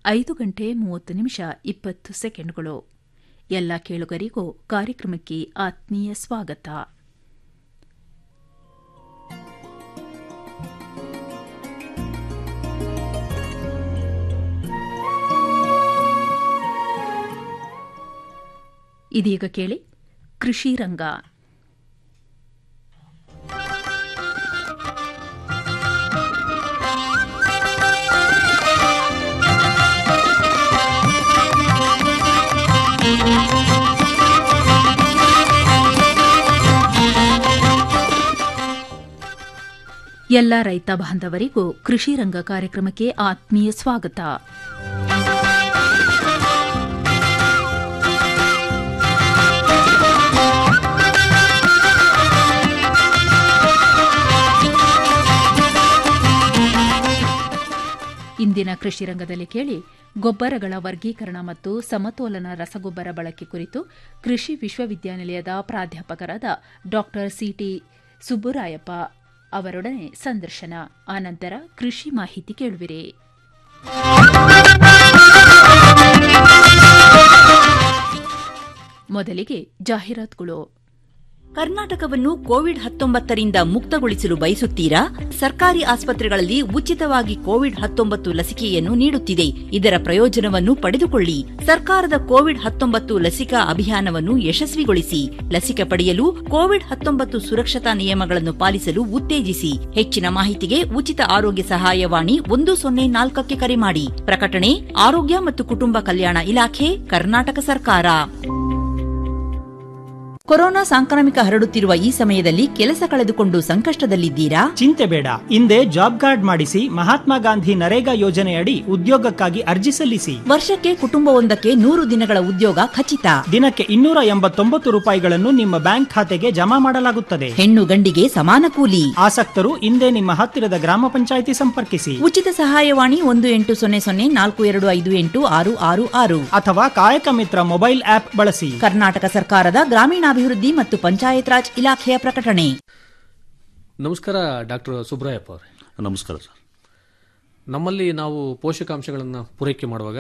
ಐದು ಗಂಟೆ ಮೂವತ್ತು ನಿಮಿಷ ಇಪ್ಪತ್ತು ಸೆಕೆಂಡ್ಗಳು ಎಲ್ಲ ಕೇಳುಗರಿಗೂ ಕಾರ್ಯಕ್ರಮಕ್ಕೆ ಆತ್ಮೀಯ ಸ್ವಾಗತ ಇದೀಗ ಕೇಳಿ ಕೃಷಿ ರಂಗ ಎಲ್ಲ ರೈತ ಬಾಂಧವರಿಗೂ ಕೃಷಿ ರಂಗ ಕಾರ್ಯಕ್ರಮಕ್ಕೆ ಆತ್ಮೀಯ ಸ್ವಾಗತ ಇಂದಿನ ಕೃಷಿ ರಂಗದಲ್ಲಿ ಕೇಳಿ ಗೊಬ್ಬರಗಳ ವರ್ಗೀಕರಣ ಮತ್ತು ಸಮತೋಲನ ರಸಗೊಬ್ಬರ ಬಳಕೆ ಕುರಿತು ಕೃಷಿ ವಿಶ್ವವಿದ್ಯಾನಿಲಯದ ಪ್ರಾಧ್ಯಾಪಕರಾದ ಡಾ ಸಿಟಿ ಸುಬ್ಬುರಾಯಪ್ಪ ಅವರೊಡನೆ ಸಂದರ್ಶನ ಆನಂತರ ಕೃಷಿ ಮಾಹಿತಿ ಕೇಳುವಿರಿ ಮೊದಲಿಗೆ ಜಾಹೀರಾತುಗಳು ಕರ್ನಾಟಕವನ್ನು ಕೋವಿಡ್ ಹತ್ತೊಂಬತ್ತರಿಂದ ಮುಕ್ತಗೊಳಿಸಲು ಬಯಸುತ್ತೀರಾ ಸರ್ಕಾರಿ ಆಸ್ಪತ್ರೆಗಳಲ್ಲಿ ಉಚಿತವಾಗಿ ಕೋವಿಡ್ ಹತ್ತೊಂಬತ್ತು ಲಸಿಕೆಯನ್ನು ನೀಡುತ್ತಿದೆ ಇದರ ಪ್ರಯೋಜನವನ್ನು ಪಡೆದುಕೊಳ್ಳಿ ಸರ್ಕಾರದ ಕೋವಿಡ್ ಹತ್ತೊಂಬತ್ತು ಲಸಿಕಾ ಅಭಿಯಾನವನ್ನು ಯಶಸ್ವಿಗೊಳಿಸಿ ಲಸಿಕೆ ಪಡೆಯಲು ಕೋವಿಡ್ ಹತ್ತೊಂಬತ್ತು ಸುರಕ್ಷತಾ ನಿಯಮಗಳನ್ನು ಪಾಲಿಸಲು ಉತ್ತೇಜಿಸಿ ಹೆಚ್ಚಿನ ಮಾಹಿತಿಗೆ ಉಚಿತ ಆರೋಗ್ಯ ಸಹಾಯವಾಣಿ ಒಂದು ಸೊನ್ನೆ ನಾಲ್ಕಕ್ಕೆ ಕರೆ ಮಾಡಿ ಪ್ರಕಟಣೆ ಆರೋಗ್ಯ ಮತ್ತು ಕುಟುಂಬ ಕಲ್ಯಾಣ ಇಲಾಖೆ ಕರ್ನಾಟಕ ಸರ್ಕಾರ ಕೊರೋನಾ ಸಾಂಕ್ರಾಮಿಕ ಹರಡುತ್ತಿರುವ ಈ ಸಮಯದಲ್ಲಿ ಕೆಲಸ ಕಳೆದುಕೊಂಡು ಸಂಕಷ್ಟದಲ್ಲಿದ್ದೀರಾ ಚಿಂತೆ ಬೇಡ ಹಿಂದೆ ಜಾಬ್ ಕಾರ್ಡ್ ಮಾಡಿಸಿ ಮಹಾತ್ಮ ಗಾಂಧಿ ನರೇಗಾ ಯೋಜನೆಯಡಿ ಉದ್ಯೋಗಕ್ಕಾಗಿ ಅರ್ಜಿ ಸಲ್ಲಿಸಿ ವರ್ಷಕ್ಕೆ ಕುಟುಂಬವೊಂದಕ್ಕೆ ನೂರು ದಿನಗಳ ಉದ್ಯೋಗ ಖಚಿತ ದಿನಕ್ಕೆ ಇನ್ನೂರ ಎಂಬತ್ತೊಂಬತ್ತು ರೂಪಾಯಿಗಳನ್ನು ನಿಮ್ಮ ಬ್ಯಾಂಕ್ ಖಾತೆಗೆ ಜಮಾ ಮಾಡಲಾಗುತ್ತದೆ ಹೆಣ್ಣು ಗಂಡಿಗೆ ಸಮಾನ ಕೂಲಿ ಆಸಕ್ತರು ಹಿಂದೆ ನಿಮ್ಮ ಹತ್ತಿರದ ಗ್ರಾಮ ಪಂಚಾಯಿತಿ ಸಂಪರ್ಕಿಸಿ ಉಚಿತ ಸಹಾಯವಾಣಿ ಒಂದು ಎಂಟು ಸೊನ್ನೆ ಸೊನ್ನೆ ನಾಲ್ಕು ಎರಡು ಐದು ಎಂಟು ಆರು ಆರು ಆರು ಅಥವಾ ಕಾಯಕ ಮಿತ್ರ ಮೊಬೈಲ್ ಆಪ್ ಬಳಸಿ ಕರ್ನಾಟಕ ಸರ್ಕಾರದ ಗ್ರಾಮೀಣಾಭಿವೃದ್ಧಿ ಮತ್ತು ಪಂಚಾಯತ್ ರಾಜ್ ಇಲಾಖೆಯ ಪ್ರಕಟಣೆ ನಮಸ್ಕಾರ ಡಾಕ್ಟರ್ ಸುಬ್ರಾಯಪ್ಪ ಅವರೇ ನಮಸ್ಕಾರ ಸರ್ ನಮ್ಮಲ್ಲಿ ನಾವು ಪೋಷಕಾಂಶಗಳನ್ನು ಪೂರೈಕೆ ಮಾಡುವಾಗ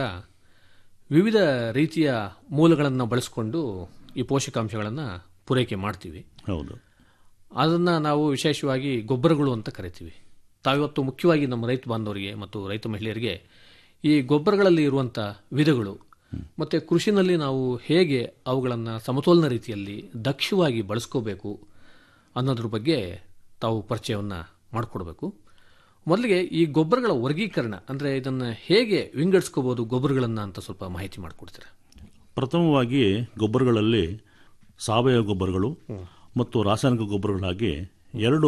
ವಿವಿಧ ರೀತಿಯ ಮೂಲಗಳನ್ನು ಬಳಸಿಕೊಂಡು ಈ ಪೋಷಕಾಂಶಗಳನ್ನು ಪೂರೈಕೆ ಮಾಡ್ತೀವಿ ಹೌದು ಅದನ್ನು ನಾವು ವಿಶೇಷವಾಗಿ ಗೊಬ್ಬರಗಳು ಅಂತ ಕರಿತೀವಿ ತಾವಿವತ್ತು ಮುಖ್ಯವಾಗಿ ನಮ್ಮ ರೈತ ಬಾಂಧವರಿಗೆ ಮತ್ತು ರೈತ ಮಹಿಳೆಯರಿಗೆ ಈ ಗೊಬ್ಬರಗಳಲ್ಲಿ ಇರುವಂಥ ವಿಧಗಳು ಮತ್ತು ಕೃಷಿನಲ್ಲಿ ನಾವು ಹೇಗೆ ಅವುಗಳನ್ನು ಸಮತೋಲನ ರೀತಿಯಲ್ಲಿ ದಕ್ಷವಾಗಿ ಬಳಸ್ಕೋಬೇಕು ಅನ್ನೋದ್ರ ಬಗ್ಗೆ ತಾವು ಪರಿಚಯವನ್ನು ಮಾಡಿಕೊಡ್ಬೇಕು ಮೊದಲಿಗೆ ಈ ಗೊಬ್ಬರಗಳ ವರ್ಗೀಕರಣ ಅಂದರೆ ಇದನ್ನು ಹೇಗೆ ವಿಂಗಡಿಸ್ಕೋಬೋದು ಗೊಬ್ಬರಗಳನ್ನು ಅಂತ ಸ್ವಲ್ಪ ಮಾಹಿತಿ ಮಾಡಿಕೊಡ್ತೀರಾ ಪ್ರಥಮವಾಗಿ ಗೊಬ್ಬರಗಳಲ್ಲಿ ಸಾವಯವ ಗೊಬ್ಬರಗಳು ಮತ್ತು ರಾಸಾಯನಿಕ ಗೊಬ್ಬರಗಳಾಗಿ ಎರಡು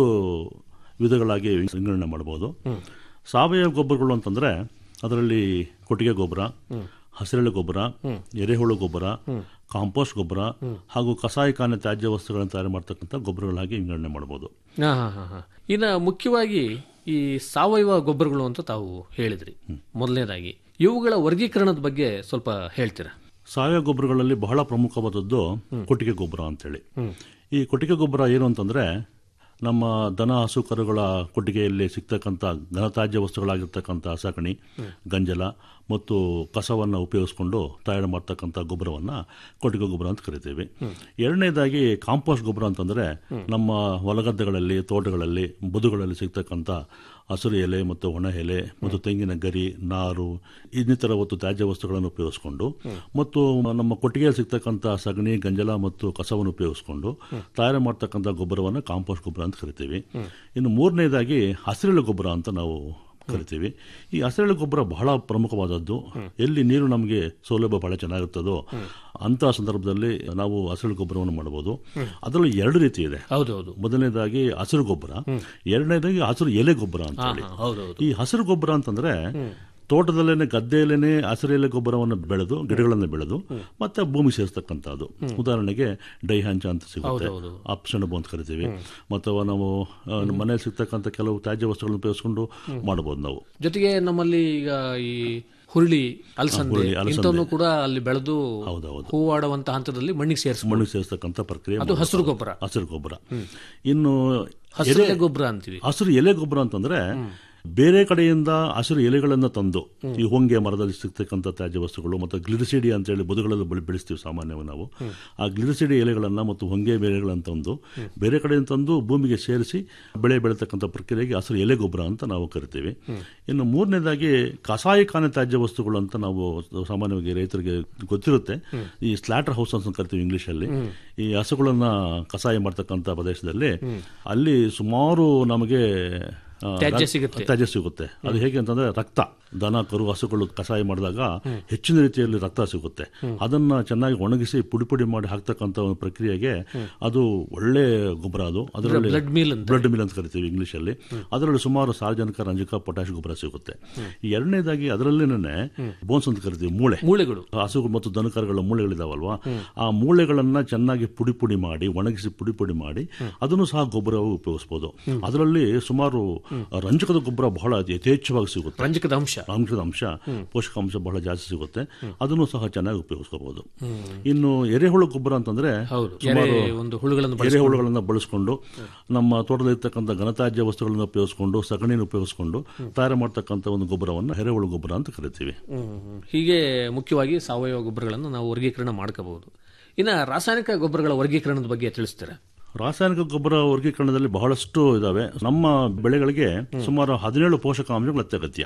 ವಿಧಗಳಾಗಿ ವಿಂಗಡಣೆ ಮಾಡಬಹುದು ಸಾವಯವ ಗೊಬ್ಬರಗಳು ಅಂತಂದ್ರೆ ಅದರಲ್ಲಿ ಕೊಟ್ಟಿಗೆ ಗೊಬ್ಬರ ಹಸಿರೆಳೆ ಗೊಬ್ಬರ ಎರೆಹುಳು ಗೊಬ್ಬರ ಕಾಂಪೋಸ್ಟ್ ಗೊಬ್ಬರ ಹಾಗೂ ಕಸಾಯಿಖಾನೆ ತ್ಯಾಜ್ಯ ವಸ್ತುಗಳನ್ನು ತಯಾರು ಮಾಡ್ತಕ್ಕಂಥ ಗೊಬ್ಬರಗಳಾಗಿ ವಿಂಗಡಣೆ ಮಾಡಬಹುದು ಹಾಂ ಹಾಂ ಹಾಂ ಹಾಂ ಇನ್ನು ಮುಖ್ಯವಾಗಿ ಈ ಸಾವಯವ ಗೊಬ್ಬರಗಳು ಅಂತ ತಾವು ಹೇಳಿದ್ರಿ ಮೊದಲನೇದಾಗಿ ಇವುಗಳ ವರ್ಗೀಕರಣದ ಬಗ್ಗೆ ಸ್ವಲ್ಪ ಹೇಳ್ತೀರಾ ಸಾವಯವ ಗೊಬ್ಬರಗಳಲ್ಲಿ ಬಹಳ ಪ್ರಮುಖವಾದದ್ದು ಕೊಟ್ಟಿಗೆ ಗೊಬ್ಬರ ಅಂತೇಳಿ ಈ ಕೊಟ್ಟಿಗೆ ಗೊಬ್ಬರ ಏನು ಅಂತಂದ್ರೆ ನಮ್ಮ ದನ ಹಸು ಕರುಗಳ ಕೊಟ್ಟಿಗೆಯಲ್ಲಿ ಸಿಗ್ತಕ್ಕಂಥ ಘನತ್ಯಾಜ್ಯ ವಸ್ತುಗಳಾಗಿರ್ತಕ್ಕಂಥ ಸಗಣಿ ಗಂಜಲ ಮತ್ತು ಕಸವನ್ನು ಉಪಯೋಗಿಸ್ಕೊಂಡು ತಯಾರು ಮಾಡ್ತಕ್ಕಂಥ ಗೊಬ್ಬರವನ್ನು ಕೊಟ್ಟಿಗೆ ಗೊಬ್ಬರ ಅಂತ ಕರಿತೀವಿ ಎರಡನೇದಾಗಿ ಕಾಂಪೋಸ್ಟ್ ಗೊಬ್ಬರ ಅಂತಂದ್ರೆ ನಮ್ಮ ಹೊಲಗದ್ದೆಗಳಲ್ಲಿ ತೋಟಗಳಲ್ಲಿ ಬದುಗಳಲ್ಲಿ ಸಿಗ್ತಕ್ಕಂಥ ಹಸಿರು ಎಲೆ ಮತ್ತು ಒಣ ಎಲೆ ಮತ್ತು ತೆಂಗಿನ ಗರಿ ನಾರು ಇನ್ನಿತರ ಹೊತ್ತು ತ್ಯಾಜ್ಯ ವಸ್ತುಗಳನ್ನು ಉಪಯೋಗಿಸ್ಕೊಂಡು ಮತ್ತು ನಮ್ಮ ಕೊಟ್ಟಿಗೆಯಲ್ಲಿ ಸಿಗ್ತಕ್ಕಂಥ ಸಗಣಿ ಗಂಜಲ ಮತ್ತು ಕಸವನ್ನು ಉಪಯೋಗಿಸ್ಕೊಂಡು ತಯಾರು ಮಾಡ್ತಕ್ಕಂಥ ಗೊಬ್ಬರವನ್ನು ಕಾಂಪೋಸ್ಟ್ ಗೊಬ್ಬರ ಅಂತ ಕರಿತೀವಿ ಇನ್ನು ಮೂರನೇದಾಗಿ ಹಸಿರೆಳೆ ಗೊಬ್ಬರ ಅಂತ ನಾವು ಕರಿತೀವಿ ಈ ಹಸಿರೆಳೆ ಗೊಬ್ಬರ ಬಹಳ ಪ್ರಮುಖವಾದದ್ದು ಎಲ್ಲಿ ನೀರು ನಮಗೆ ಸೌಲಭ್ಯ ಬಹಳ ಚೆನ್ನಾಗಿರ್ತದೋ ಅಂತ ಸಂದರ್ಭದಲ್ಲಿ ನಾವು ಹಸಿರು ಗೊಬ್ಬರವನ್ನು ಮಾಡಬಹುದು ಅದರಲ್ಲಿ ಎರಡು ರೀತಿ ಇದೆ ಹೌದೌದು ಮೊದಲನೇದಾಗಿ ಹಸಿರು ಗೊಬ್ಬರ ಎರಡನೇದಾಗಿ ಹಸಿರು ಎಲೆ ಗೊಬ್ಬರ ಅಂತ ಹೇಳಿ ಹೌದೌದು ಈ ಹಸಿರು ಗೊಬ್ಬರ ಅಂತಂದ್ರೆ ತೋಟದಲ್ಲೇನೆ ಗದ್ದೆಯಲ್ಲೇನೆ ಹಸಿರು ಎಲೆ ಗೊಬ್ಬರವನ್ನು ಬೆಳೆದು ಗಿಡಗಳನ್ನು ಬೆಳೆದು ಮತ್ತೆ ಭೂಮಿ ಸೇರಿಸ್ತಕ್ಕಂಥದ್ದು ಉದಾಹರಣೆಗೆ ಡೈಹಂಚ ಅಂತ ಸಿಗುತ್ತೆ ಹೌದೌದು. ಅಪ್ಸೆಣಬು ಅಂತ ಕರಿತೀವಿ ಅಥವಾ ನಾವು ಆ, ಮನೆಯಲ್ಲಿ ಸಿಗ್ತಕ್ಕಂಥ ಕೆಲವು ತ್ಯಾಜ್ಯ ವಸ್ತುಗಳನ್ನು ಉಪಯೋಗಿಸ್ಕೊಂಡು ಮಾಡಬಹುದು ನಾವು ಜೊತೆಗೆ ನಮ್ಮಲ್ಲಿ ಈಗ ಈ ಹುರುಳಿ ಅಲಸಂದೆ ಹುರುಳಿ, ಅಲಸಂದೆ. ಇಂಥವನ್ನು ಕೂಡ ಅಲ್ಲಿ ಬೆಳೆದು ಹೌದೌದು. ಹೂವಾಡುವಂತ ಹಂತದಲ್ಲಿ ಮಣ್ಣಿಗೆ ಸೇರಿಸ್ಕೊಂಡು ಮಣ್ಣಿಗೆ ಸೇರಿಸ್ತಕ್ಕಂಥ ಪ್ರಕ್ರಿಯೆ ಅದು ಮಾಡ್ಬೋದು. ಹಸಿರು ಗೊಬ್ಬರ ಹಸಿರು ಗೊಬ್ಬರ ಇನ್ನು ಹಸಿರೆಲೆ ಎಲೆ- ಗೊಬ್ಬರ ಅಂತೀವಿ ಹಸಿರು ಎಲೆ ಗೊಬ್ಬರ ಅಂತಂದ್ರೆ ಬೇರೆ ಕಡೆಯಿಂದ ಹಸಿರು ಎಲೆಗಳನ್ನು ತಂದು ಈ ಹೊಂಗೆ ಮರದಲ್ಲಿ ಸಿಗ್ತಕ್ಕಂಥ ತ್ಯಾಜ್ಯ ವಸ್ತುಗಳು ಮತ್ತು ಗ್ಲಿರಿಸಿಡಿ ಅಂತ ಹೇಳಿ ಬದುಗಳಲ್ಲಿ ಬೆಳೆ- ಬೆಳೆಸ್ತೀವಿ ಸಾಮಾನ್ಯವಾಗಿ ನಾವು ಆ ಗ್ಲಿರಿಸಿಡಿ ಎಲೆಗಳನ್ನು ಮತ್ತು ಹೊಂಗೆ ಬೇಳೆಗಳನ್ನು ತಂದು ಬೇರೆ ಕಡೆಯಿಂದ ತಂದು ಭೂಮಿಗೆ ಸೇರಿಸಿ ಬೆಳೆ ಬೆಳೀತಕ್ಕಂಥ ಪ್ರಕ್ರಿಯೆಗೆ ಹಸಿರು ಎಲೆ ಗೊಬ್ಬರ ಅಂತ ನಾವು ಕರಿತೀವಿ ಇನ್ನು ಮೂರನೇದಾಗಿ ಕಸಾಯಿಖಾನೆ ತ್ಯಾಜ್ಯ ವಸ್ತುಗಳು ಅಂತ ನಾವು ಸಾಮಾನ್ಯವಾಗಿ ರೈತರಿಗೆ ಗೊತ್ತಿರುತ್ತೆ ಈ ಸ್ಲಾಟರ್ ಹೌಸ್ ಅಂತ ಕರಿತೀವಿ ಇಂಗ್ಲಿಷಲ್ಲಿ ಈ ಹಸುಗಳನ್ನ ಕಸಾಯ ಮಾಡ್ತಕ್ಕಂಥ ಪ್ರದೇಶದಲ್ಲಿ ಅಲ್ಲಿ ಸುಮಾರು ನಮಗೆ ಆ, ತ್ಯಾಜ್ಯ ರಕ್- ಸಿಗುತ್ತೆ. ತ್ಯಾಜ್ಯ ಸಿಗುತ್ತೆ ಅದು ಹೇಗೆ ಅಂತಂದ್ರೆ ರಕ್ತ ದನ ಕರು ಹಸುಗಳು ಕಷಾಯ ಮಾಡಿದಾಗ ಹೆಚ್ಚಿನ ರೀತಿಯಲ್ಲಿ ರಕ್ತ ಸಿಗುತ್ತೆ ಅದನ್ನ ಚೆನ್ನಾಗಿ ಒಣಗಿಸಿ ಪುಡಿ ಪುಡಿ ಮಾಡಿ ಹಾಕ್ತಕ್ಕಂಥ ಒಂದು ಪ್ರಕ್ರಿಯೆಗೆ ಅದು ಒಳ್ಳೆ ಗೊಬ್ಬರ ಅದು ಅದರಲ್ಲಿ blood meal ಅಂತ. ಬ್ಲಡ್ ಮಿಲ್ ಅಂತ ಕರಿತೀವಿ ಇಂಗ್ಲಿಷ್ ಅಲ್ಲಿ ಅದರಲ್ಲಿ ಸುಮಾರು ಸಾರ್ವಜನಿಕ ರಂಜಕ ಪೊಟ್ಯಾಶ್ ಗೊಬ್ಬರ ಸಿಗುತ್ತೆ ಈ ಎರಡನೇದಾಗಿ ಅದರಲ್ಲೇನೆ ಬೋನ್ಸ್ ಅಂತ ಕರಿತೀವಿ ಮೂಳೆ ಮೂಳೆಗಳು ಹಸುಗಳು ಮತ್ತು ದನಕರುಗಳ ಮೂಳೆಗಳಿದಾವಲ್ವಾ ಆ ಮೂಳೆಗಳನ್ನ ಚೆನ್ನಾಗಿ ಪುಡಿ ಪುಡಿ ಮಾಡಿ ಒಣಗಿಸಿ ಪುಡಿ ಪುಡಿ ಮಾಡಿ ಅದನ್ನು ಸಹ ಗೊಬ್ಬರವಾಗಿ ಉಪಯೋಗಿಸಬಹುದು ಅದರಲ್ಲಿ ಸುಮಾರು ರಂಜಕದ ಗೊಬ್ಬರ ಬಹಳ ಯಥೇಚ್ಛವಾಗಿ ಸಿಗುತ್ತೆ ರಂಜಕದ ಅಂಶ ರಂಜಕದ ಅಂಶ ಪೋಷಕಾಂಶ ಬಹಳ ಜಾಸ್ತಿ ಸಿಗುತ್ತೆ ಅದನ್ನು ಸಹ ಚೆನ್ನಾಗಿ ಉಪಯೋಗಿಸ್ಕೋಬಹುದು ಇನ್ನು ಎರೆಹುಳು ಗೊಬ್ಬರ ಅಂತಂದ್ರೆ ಹೌದು ಸುಮಾರು ಎರೆ ಒಂದು ಹುಳುಗಳನ್ನು ಬಳಸಿ ಎರೆಹುಳುಗಳನ್ನು ಬಳಸಿಕೊಂಡು ನಮ್ಮ ತೋಟದಲ್ಲಿರ್ತಕ್ಕಂಥ ಘನತ್ಯಾಜ್ಯ ವಸ್ತುಗಳನ್ನು ಉಪಯೋಗಿಸಿಕೊಂಡು ಸಗಣಿಯನ್ನು ಉಪಯೋಗಿಸಿಕೊಂಡು ತಯಾರು ಮಾಡ್ತಕ್ಕಂಥ ಒಂದು ಗೊಬ್ಬರವನ್ನು ಎರೆಹುಳು ಗೊಬ್ಬರ ಅಂತ ಕರಿತೀವಿ ಹ್ಮ್. ಹೀಗೆ ಮುಖ್ಯವಾಗಿ ಸಾವಯವ ಗೊಬ್ಬರಗಳನ್ನು ನಾವು ವರ್ಗೀಕರಣ ಮಾಡ್ಕೋಬಹುದು ಇನ್ನು ರಾಸಾಯನಿಕ ಗೊಬ್ಬರಗಳ ವರ್ಗೀಕರಣದ ಬಗ್ಗೆ ತಿಳಿಸ್ತಾರೆ ರಾಸಾಯನಿಕ ಗೊಬ್ಬರ ವರ್ಗೀಕರಣದಲ್ಲಿ ಬಹಳಷ್ಟು ಇದಾವೆ ನಮ್ಮ ಬೆಳೆಗಳಿಗೆ ಸುಮಾರು ಹದಿನೇಳು ಪೋಷಕಾಂಶಗಳು ಅತ್ಯಗತ್ಯ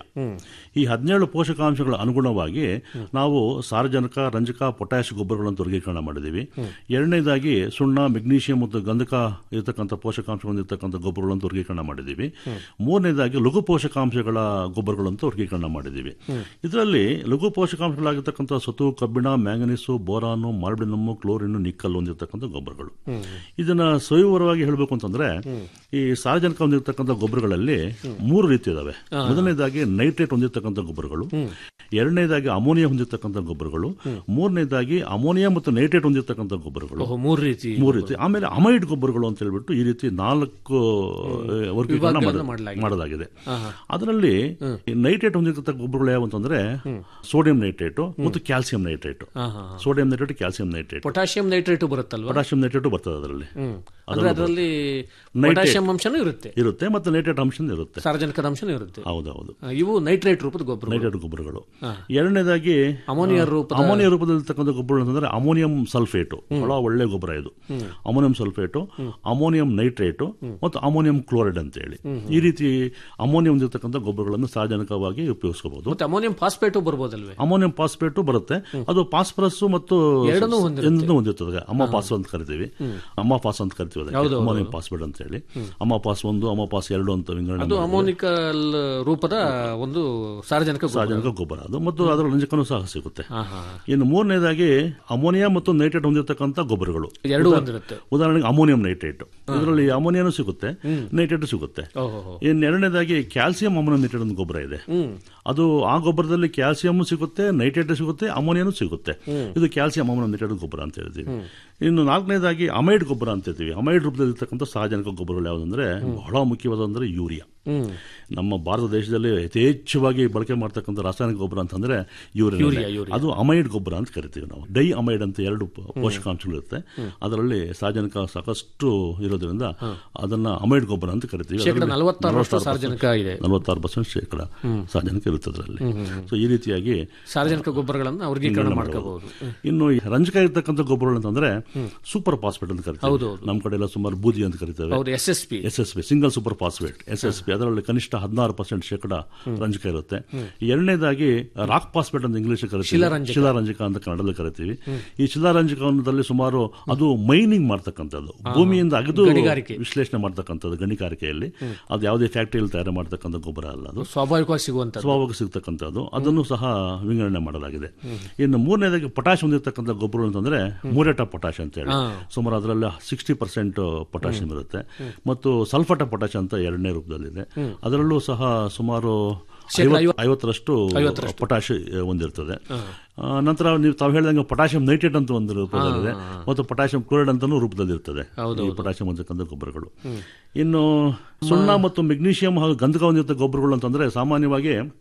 ಈ ಹದಿನೇಳು ಪೋಷಕಾಂಶಗಳ ಅನುಗುಣವಾಗಿ ನಾವು ಸಾರಜನಕ ರಂಜಕ ಪೊಟ್ಯಾಶ್ ಗೊಬ್ಬರಗಳನ್ನು ವರ್ಗೀಕರಣ ಮಾಡಿದ್ದೀವಿ ಎರಡನೇದಾಗಿ ಸುಣ್ಣ ಮೆಗ್ನೀಷಿಯಂ ಮತ್ತು ಗಂಧಕ ಇರತಕ್ಕಂಥ ಪೋಷಕಾಂಶ ಹೊಂದಿರತಕ್ಕಂಥ ಗೊಬ್ಬರಗಳನ್ನು ವರ್ಗೀಕರಣ ಮಾಡಿದ್ದೀವಿ ಮೂರನೇದಾಗಿ ಲಘು ಪೋಷಕಾಂಶಗಳ ಗೊಬ್ಬರಗಳಂತ ವರ್ಗೀಕರಣ ಮಾಡಿದ್ದೀವಿ ಇದರಲ್ಲಿ ಲಘು ಪೋಷಕಾಂಶಗಳಾಗಿರ್ತಕ್ಕಂಥ ಸತು ಕಬ್ಬಿಣ manganese boron molybdenum chlorine nickel ಹೊಂದಿರತಕ್ಕಂಥ ಗೊಬ್ಬರಗಳು ಇದನ್ನ ಸವಿವರವಾಗಿ ಹೇಳಬೇಕು ಅಂತಂದ್ರೆ ಈ ಸಾರ್ವಜನಿಕ ಹೊಂದಿರತಕ್ಕಂಥ ಗೊಬ್ಬರಗಳಲ್ಲಿ ಮೂರು ರೀತಿ ಇದಾವೆ ಮೊದಲನೇದಾಗಿ ನೈಟ್ರೇಟ್ ಹೊಂದಿರತಕ್ಕಂಥ ಗೊಬ್ಬರಗಳು ಎರಡನೇದಾಗಿ ಅಮೋನಿಯಾ ಹೊಂದಿರತಕ್ಕಂಥ ಗೊಬ್ಬರಗಳು ಮೂರನೇದಾಗಿ ಅಮೋನಿಯಾ ಮತ್ತು ನೈಟ್ರೇಟ್ ಹೊಂದಿರತಕ್ಕಂಥ ಗೊಬ್ಬರಗಳು ಓಹೋ ಮೂರು ರೀತಿ ಮೂರು ರೀತಿ ಆಮೇಲೆ ಅಮೈಡ್ ಗೊಬ್ಬರಗಳು ಅಂತ ಹೇಳ್ಬಿಟ್ಟು ಈ ರೀತಿ ನಾಲ್ಕು ಆ, ವರ್ಗೀಕರಣ ವಿಭಾಗಗಳನ್ನು ಮಾಡ- ಮಾಡಲಾಗಿದೆ. ಮಾಡಲಾಗಿದೆ ಅದರಲ್ಲಿ ನೈಟ್ರೇಟ್ ಹೊಂದಿರತಕ್ಕ ಗೊಬ್ಬರಗಳು ಯಾವ ಅಂತಂದ್ರೆ ಸೋಡಿಯಂ ನೈಟ್ರೇಟ್ ಮತ್ತು ಕ್ಯಾಲ್ಸಿಯಂ ನೈಟ್ರೇಟ್ ಹಾ ಹಾ sodium nitrate calcium nitrate potassium nitrate ಬರುತ್ತಲ್ವಾ ಪೊಟ್ಯಾಷಿಯಂ ನೈಟ್ರೇಟ್ ಬರ್ತದೆ ಅದರಲ್ಲಿ ಹ್ಮ್ ಅಂದ್ರೆ ಅದರಲ್ಲಿ ಪೊಟ್ಯಾಷಿಯಂ ಅಂಶನೂ ಇರುತ್ತೆ ಇರುತ್ತೆ ಮತ್ತೆ ನೈಟ್ರೇಟ್ ಅಂಶ ಇರುತ್ತೆ ಸಾರ್ವಜನಿಕದ ಅಂಶನೂ ಇರುತ್ತೆ ಹೌದೌದು ಆ, ಇವು ನೈಟ್ರೇಟ್ ರೂಪದ ಗೊಬ್ಬರ ನೈಟ್ರೇಟ್ ಗೊಬ್ಬರಗಳು ಎರಡನೇದಾಗಿ ಅಮೋನಿಯಾ ರೂಪದ ಅಮೋನಿಯಾ ರೂಪದಲ್ಲಿರ್ತಕ್ಕಂಥ ಗೊಬ್ಬರಗಳು ಅಂತಂದ್ರೆ ಅಮೋನಿಯಂ ಸಲ್ಫೇಟು ಬಹಳ ಒಳ್ಳೆ ಗೊಬ್ಬರ ಇದು ಅಮೋನಿಯಂ ಸಲ್ಫೇಟು ಅಮೋನಿಯಂ ನೈಟ್ರೇಟು ಮತ್ತು ಅಮೋನಿಯಂ ಕ್ಲೋರೈಡ್ ಅಂತ ಹೇಳಿ ಈ ರೀತಿ ಅಮೋನಿಯಂ ಹೊಂದಿರತಕ್ಕಂಥ ಗೊಬ್ಬರಗಳನ್ನು ಸಾರ್ವಜನಿಕವಾಗಿ ಉಪಯೋಗಿಸಬಹುದು ಮತ್ತೆ ಅಮೋನಿಯಂ ಫಾಸ್ಫೇಟು ಬರ್ಬೋದಲ್ವೇ ಅಮೋನಿಯಂ ಫಾಸ್ಫೇಟು ಬರುತ್ತೆ ಅದು ಫಾಸ್ಫರಸ್ ಮತ್ತು ಎರಡನ್ನೂ ಹೊಂದಿರುತ್ತೆ. ಎರಡನ್ನೂ ಹೊಂದಿರ್ತದೆ ಅಮ್ಮ ಪಾಸ್ ಅಂತ ಕರಿತೀವಿ ಅಮ್ಮ ಪಾಸ್ ಅಂತ ಕರಿತೀವಿ ಅದಕ್ಕೆ ಅಮೋನಿಯಂ ಫಾಸ್ಫೇಟ್ ಅಂತ ಹೇಳಿ ಅಮ್ಮ ಪಾಸ್ ಒಂದು ಅಮ್ಮ ಪಾಸ್ ಎರಡು ಅಂತ ವಿಂಗಡಣೆ ಅದು ಮಾಡಿದ್ರೆ ಅಮೋನಿಕಲ್ ರೂಪದ ಒಂದು ಸಾರ್ವಜನಿಕ ಗೊಬ್ಬರ ಸಾರ್ವಜನಿಕ ಗೊಬ್ಬರ ಅದು ಮತ್ತು ಅದರ ರಂಜಕನೂ ಸಹ ಸಿಗುತ್ತೆ ಹಾ ಹಾ ಇನ್ನು ಮೂರನೇದಾಗಿ ಅಮೋನಿಯಾ ಮತ್ತು ನೈಟ್ರೇಟ್ ಹೊಂದಿರತಕ್ಕಂಥ ಗೊಬ್ಬರಗಳು ಎರಡೂ ಹೊಂದಿರುತ್ತೆ ಉದಾಹರಣೆಗೆ ಅಮೋನಿಯಂ ನೈಟ್ರೇಟ್ ಇದರಲ್ಲಿ ಅಮೋನಿಯಾನು ಸಿಗುತ್ತೆ ನೈಟ್ರೇಟ್ ಸಿಗುತ್ತೆ ಓಹೋ ಇನ್ನು ಎರಡನೇದಾಗಿ ಕ್ಯಾಲ್ಸಿಯಂ ಅಮೋನಿಯಂ ನೈಟ್ರೇಟ್ ಒಂದು ಗೊಬ್ಬರ ಇದೆ ಅದು ಆ ಗೊಬ್ಬರದಲ್ಲಿ ಕ್ಯಾಲ್ಸಿಯಂ ಸಿಗುತ್ತೆ ನೈಟ್ರೇಟ್ ಸಿಗುತ್ತೆ ಅಮೋನಿಯಾನು ಸಿಗುತ್ತೆ ಇದು ಕ್ಯಾಲ್ಸಿಯಂ ಅಮೋನಿಯಂ ನೈಟ್ರೇಟ್ ಗೊಬ್ಬರ ಅಂತ ಹೇಳ್ತೀವಿ ಇನ್ನು ನಾಲ್ಕನೇದಾಗಿ ಅಮೈಡ್ ಗೊಬ್ಬರ ಅಂತ ಹೇಳ್ತೀವಿ ಅಮೈಡ್ ರೂಪದಲ್ಲಿರ್ತಕ್ಕಂಥ ಸಾರ್ವಜನಿಕ ಗೊಬ್ಬರಗಳು ಯಾವುದಂದ್ರೆ ಬಹಳ ಮುಖ್ಯವಾದಂದ್ರೆ ಯೂರಿಯಾ ನಮ್ಮ ಭಾರತ ದೇಶದಲ್ಲಿ ಯಥೇಚ್ಛವಾಗಿ ಬಳಕೆ ಮಾಡ್ತಕ್ಕಂಥ ರಾಸಾಯನಿಕ ಗೊಬ್ಬರ ಅಂತಂದ್ರೆ ಯೂರಿಯಾ ಅದು ಅಮೈಡ್ ಗೊಬ್ಬರ ಅಂತ ಕರಿತೀವಿ ನಾವು ಡೈ ಅಮೈಡ್ ಅಂತ ಎರಡು ಪ- ಪೋಷಕಾಂಶಗಳು ಇರುತ್ತೆ ಅದರಲ್ಲಿ ಸಾರ್ವಜನಿಕ ಸಾಕಷ್ಟು ಇರೋದ್ರಿಂದ ಅದನ್ನ ಅಮೈಡ್ ಗೊಬ್ಬರ ಅಂತ ಕರಿತೀವಿ ಶೇಕಡ ಅದರಲ್ಲಿ ನಲವತ್ತಾರರಷ್ಟು 46% ಸಾರ್ವಜನಿಕ ಇದೆ ನಲವತ್ತಾರು ಪರ್ಸೆಂಟ್ ಶೇಕಡ ಸಾರ್ವಜನಿಕ ಇರುತ್ತೆ ಅದರಲ್ಲಿ ಸೊ ಈ ರೀತಿಯಾಗಿ ಸಾರ್ವಜನಿಕ ಗೊಬ್ಬರಗಳನ್ನು ವರ್ಗೀಕರಣ ಮಾಡ್ಕೋಬಹುದು ಇನ್ನು ಈ ರಂಜಕ ಇರ್ತಕ್ಕಂಥ ಗೊಬ್ಬರಗಳು ಅಂತಂದ್ರೆ ಸೂಪರ್ ಫಾಸ್ಫೇಟ್ ಅಂತ ಕರಿತೀವಿ ನಮ್ಮ ಕಡೆ ಎಲ್ಲ ಸುಮಾರು ಬೂದಿ ಅಂತ ಕರಿತೇವೆ ಹೌದು S S P S S P single super phosphate S S P ಅದರಲ್ಲಿ ಕನಿಷ್ಠ ಹದಿನಾರು ಪರ್ಸೆಂಟ್ ಶೇಕಡ ರಂಜಕ ಇರುತ್ತೆ ಎರಡನೇದಾಗಿ ರಾಕ್ ಫಾಸ್ಫೇಟ್ ಅಂತ ಇಂಗ್ಲಿಷ್ ಕರಿತೀವಿ ಶಿಲಾರಂಜಕ. ಶಿಲಾರಂಜಕ ಅಂತ ಕನ್ನಡದಲ್ಲಿ ಕರಿತೀವಿ ಈ ಶಿಲಾರಂಜಕದಲ್ಲಿ ಸುಮಾರು ಅದು ಮೈನಿಂಗ್ ಮಾಡ್ತಕ್ಕಂಥದ್ದು ಭೂಮಿಯಿಂದ ಅಗೆದು ಗಣಿಗಾರಿಕೆ. ವಿಶ್ಲೇಷಣೆ ಮಾಡ್ತಕ್ಕಂಥದ್ದು ಗಣಿಗಾರಿಕೆಯಲ್ಲಿ ಅದು ಯಾವುದೇ ಫ್ಯಾಕ್ಟರಿಯಲ್ಲಿ ತಯಾರು ಮಾಡ್ತಕ್ಕಂಥ ಗೊಬ್ಬರ ಅಲ್ಲ ಅದು ಸ್ವಾಭಾವಿಕವಾಗಿ ಸಿಗುವಂತದ್ದು ಸ್ವಾಭಾವಿಕ ಸಿಗ್ತಕ್ಕಂಥದ್ದು ಅದನ್ನು ಸಹ ವಿಂಗಡಣೆ ಮಾಡಲಾಗಿದೆ ಇನ್ನು ಮೂರನೇದಾಗಿ ಪೊಟ್ಯಾಶ್ ಹೊಂದಿರತಕ್ಕಂಥ ಗೊಬ್ಬರ ಅಂತಂದ್ರೆ ಮೂರೇಟ ಪೊಟ್ಯಾಶ್ ಅಂತ ಹೇಳಿ ಸುಮಾರು ಅದರಲ್ಲಿ ಸಿಕ್ಸ್ಟಿ ಪರ್ಸೆಂಟ್ ಪೊಟ್ಯಾಷಿಯಂ ಇರುತ್ತೆ ಮತ್ತು ಸಲ್ಫಟ ಪೊಟ್ಯಾಶ್ ಅಂತ ಎರಡನೇ ರೂಪದಲ್ಲಿದೆ ಅದರಲ್ಲೂ ಸಹ ಸುಮಾರು ಐವತ್ತು- ಐವತ್ತರಷ್ಟು ಪೊಟ್ಯಾಶ್ ಹೊಂದಿರ್ತದೆ ಆ, ನಂತರ ನೀವು ತಾವು ಹೇಳಿದಂಗೆ ಪೊಟ್ಯಾಷಿಯಂ ನೈಟ್ರೇಟ್ ಅಂತ ಒಂದು ರೂಪದಲ್ಲಿದೆ ಮತ್ತು ಪೊಟ್ಯಾಷಿಯಂ ಕ್ಲೋರೈಡ್ ಅಂತಾನೂ ರೂಪದಲ್ಲಿ ಇರ್ತದೆ ಈ ಪೊಟ್ಯಾಷಿಯಂ ಹೊಂದಿರತಕ್ಕಂಥ ಗೊಬ್ಬರಗಳು ಇನ್ನು ಸುಣ್ಣ ಮತ್ತು ಮೆಗ್ನೀಷಿಯಂ ಹಾಗೂ ಗಂಧಕ ಹೊಂದಿರತಕ್ಕ ಗೊಬ್ಬರಗಳು ಅಂತಂದ್ರೆ ಸಾಮಾನ್ಯವಾಗಿ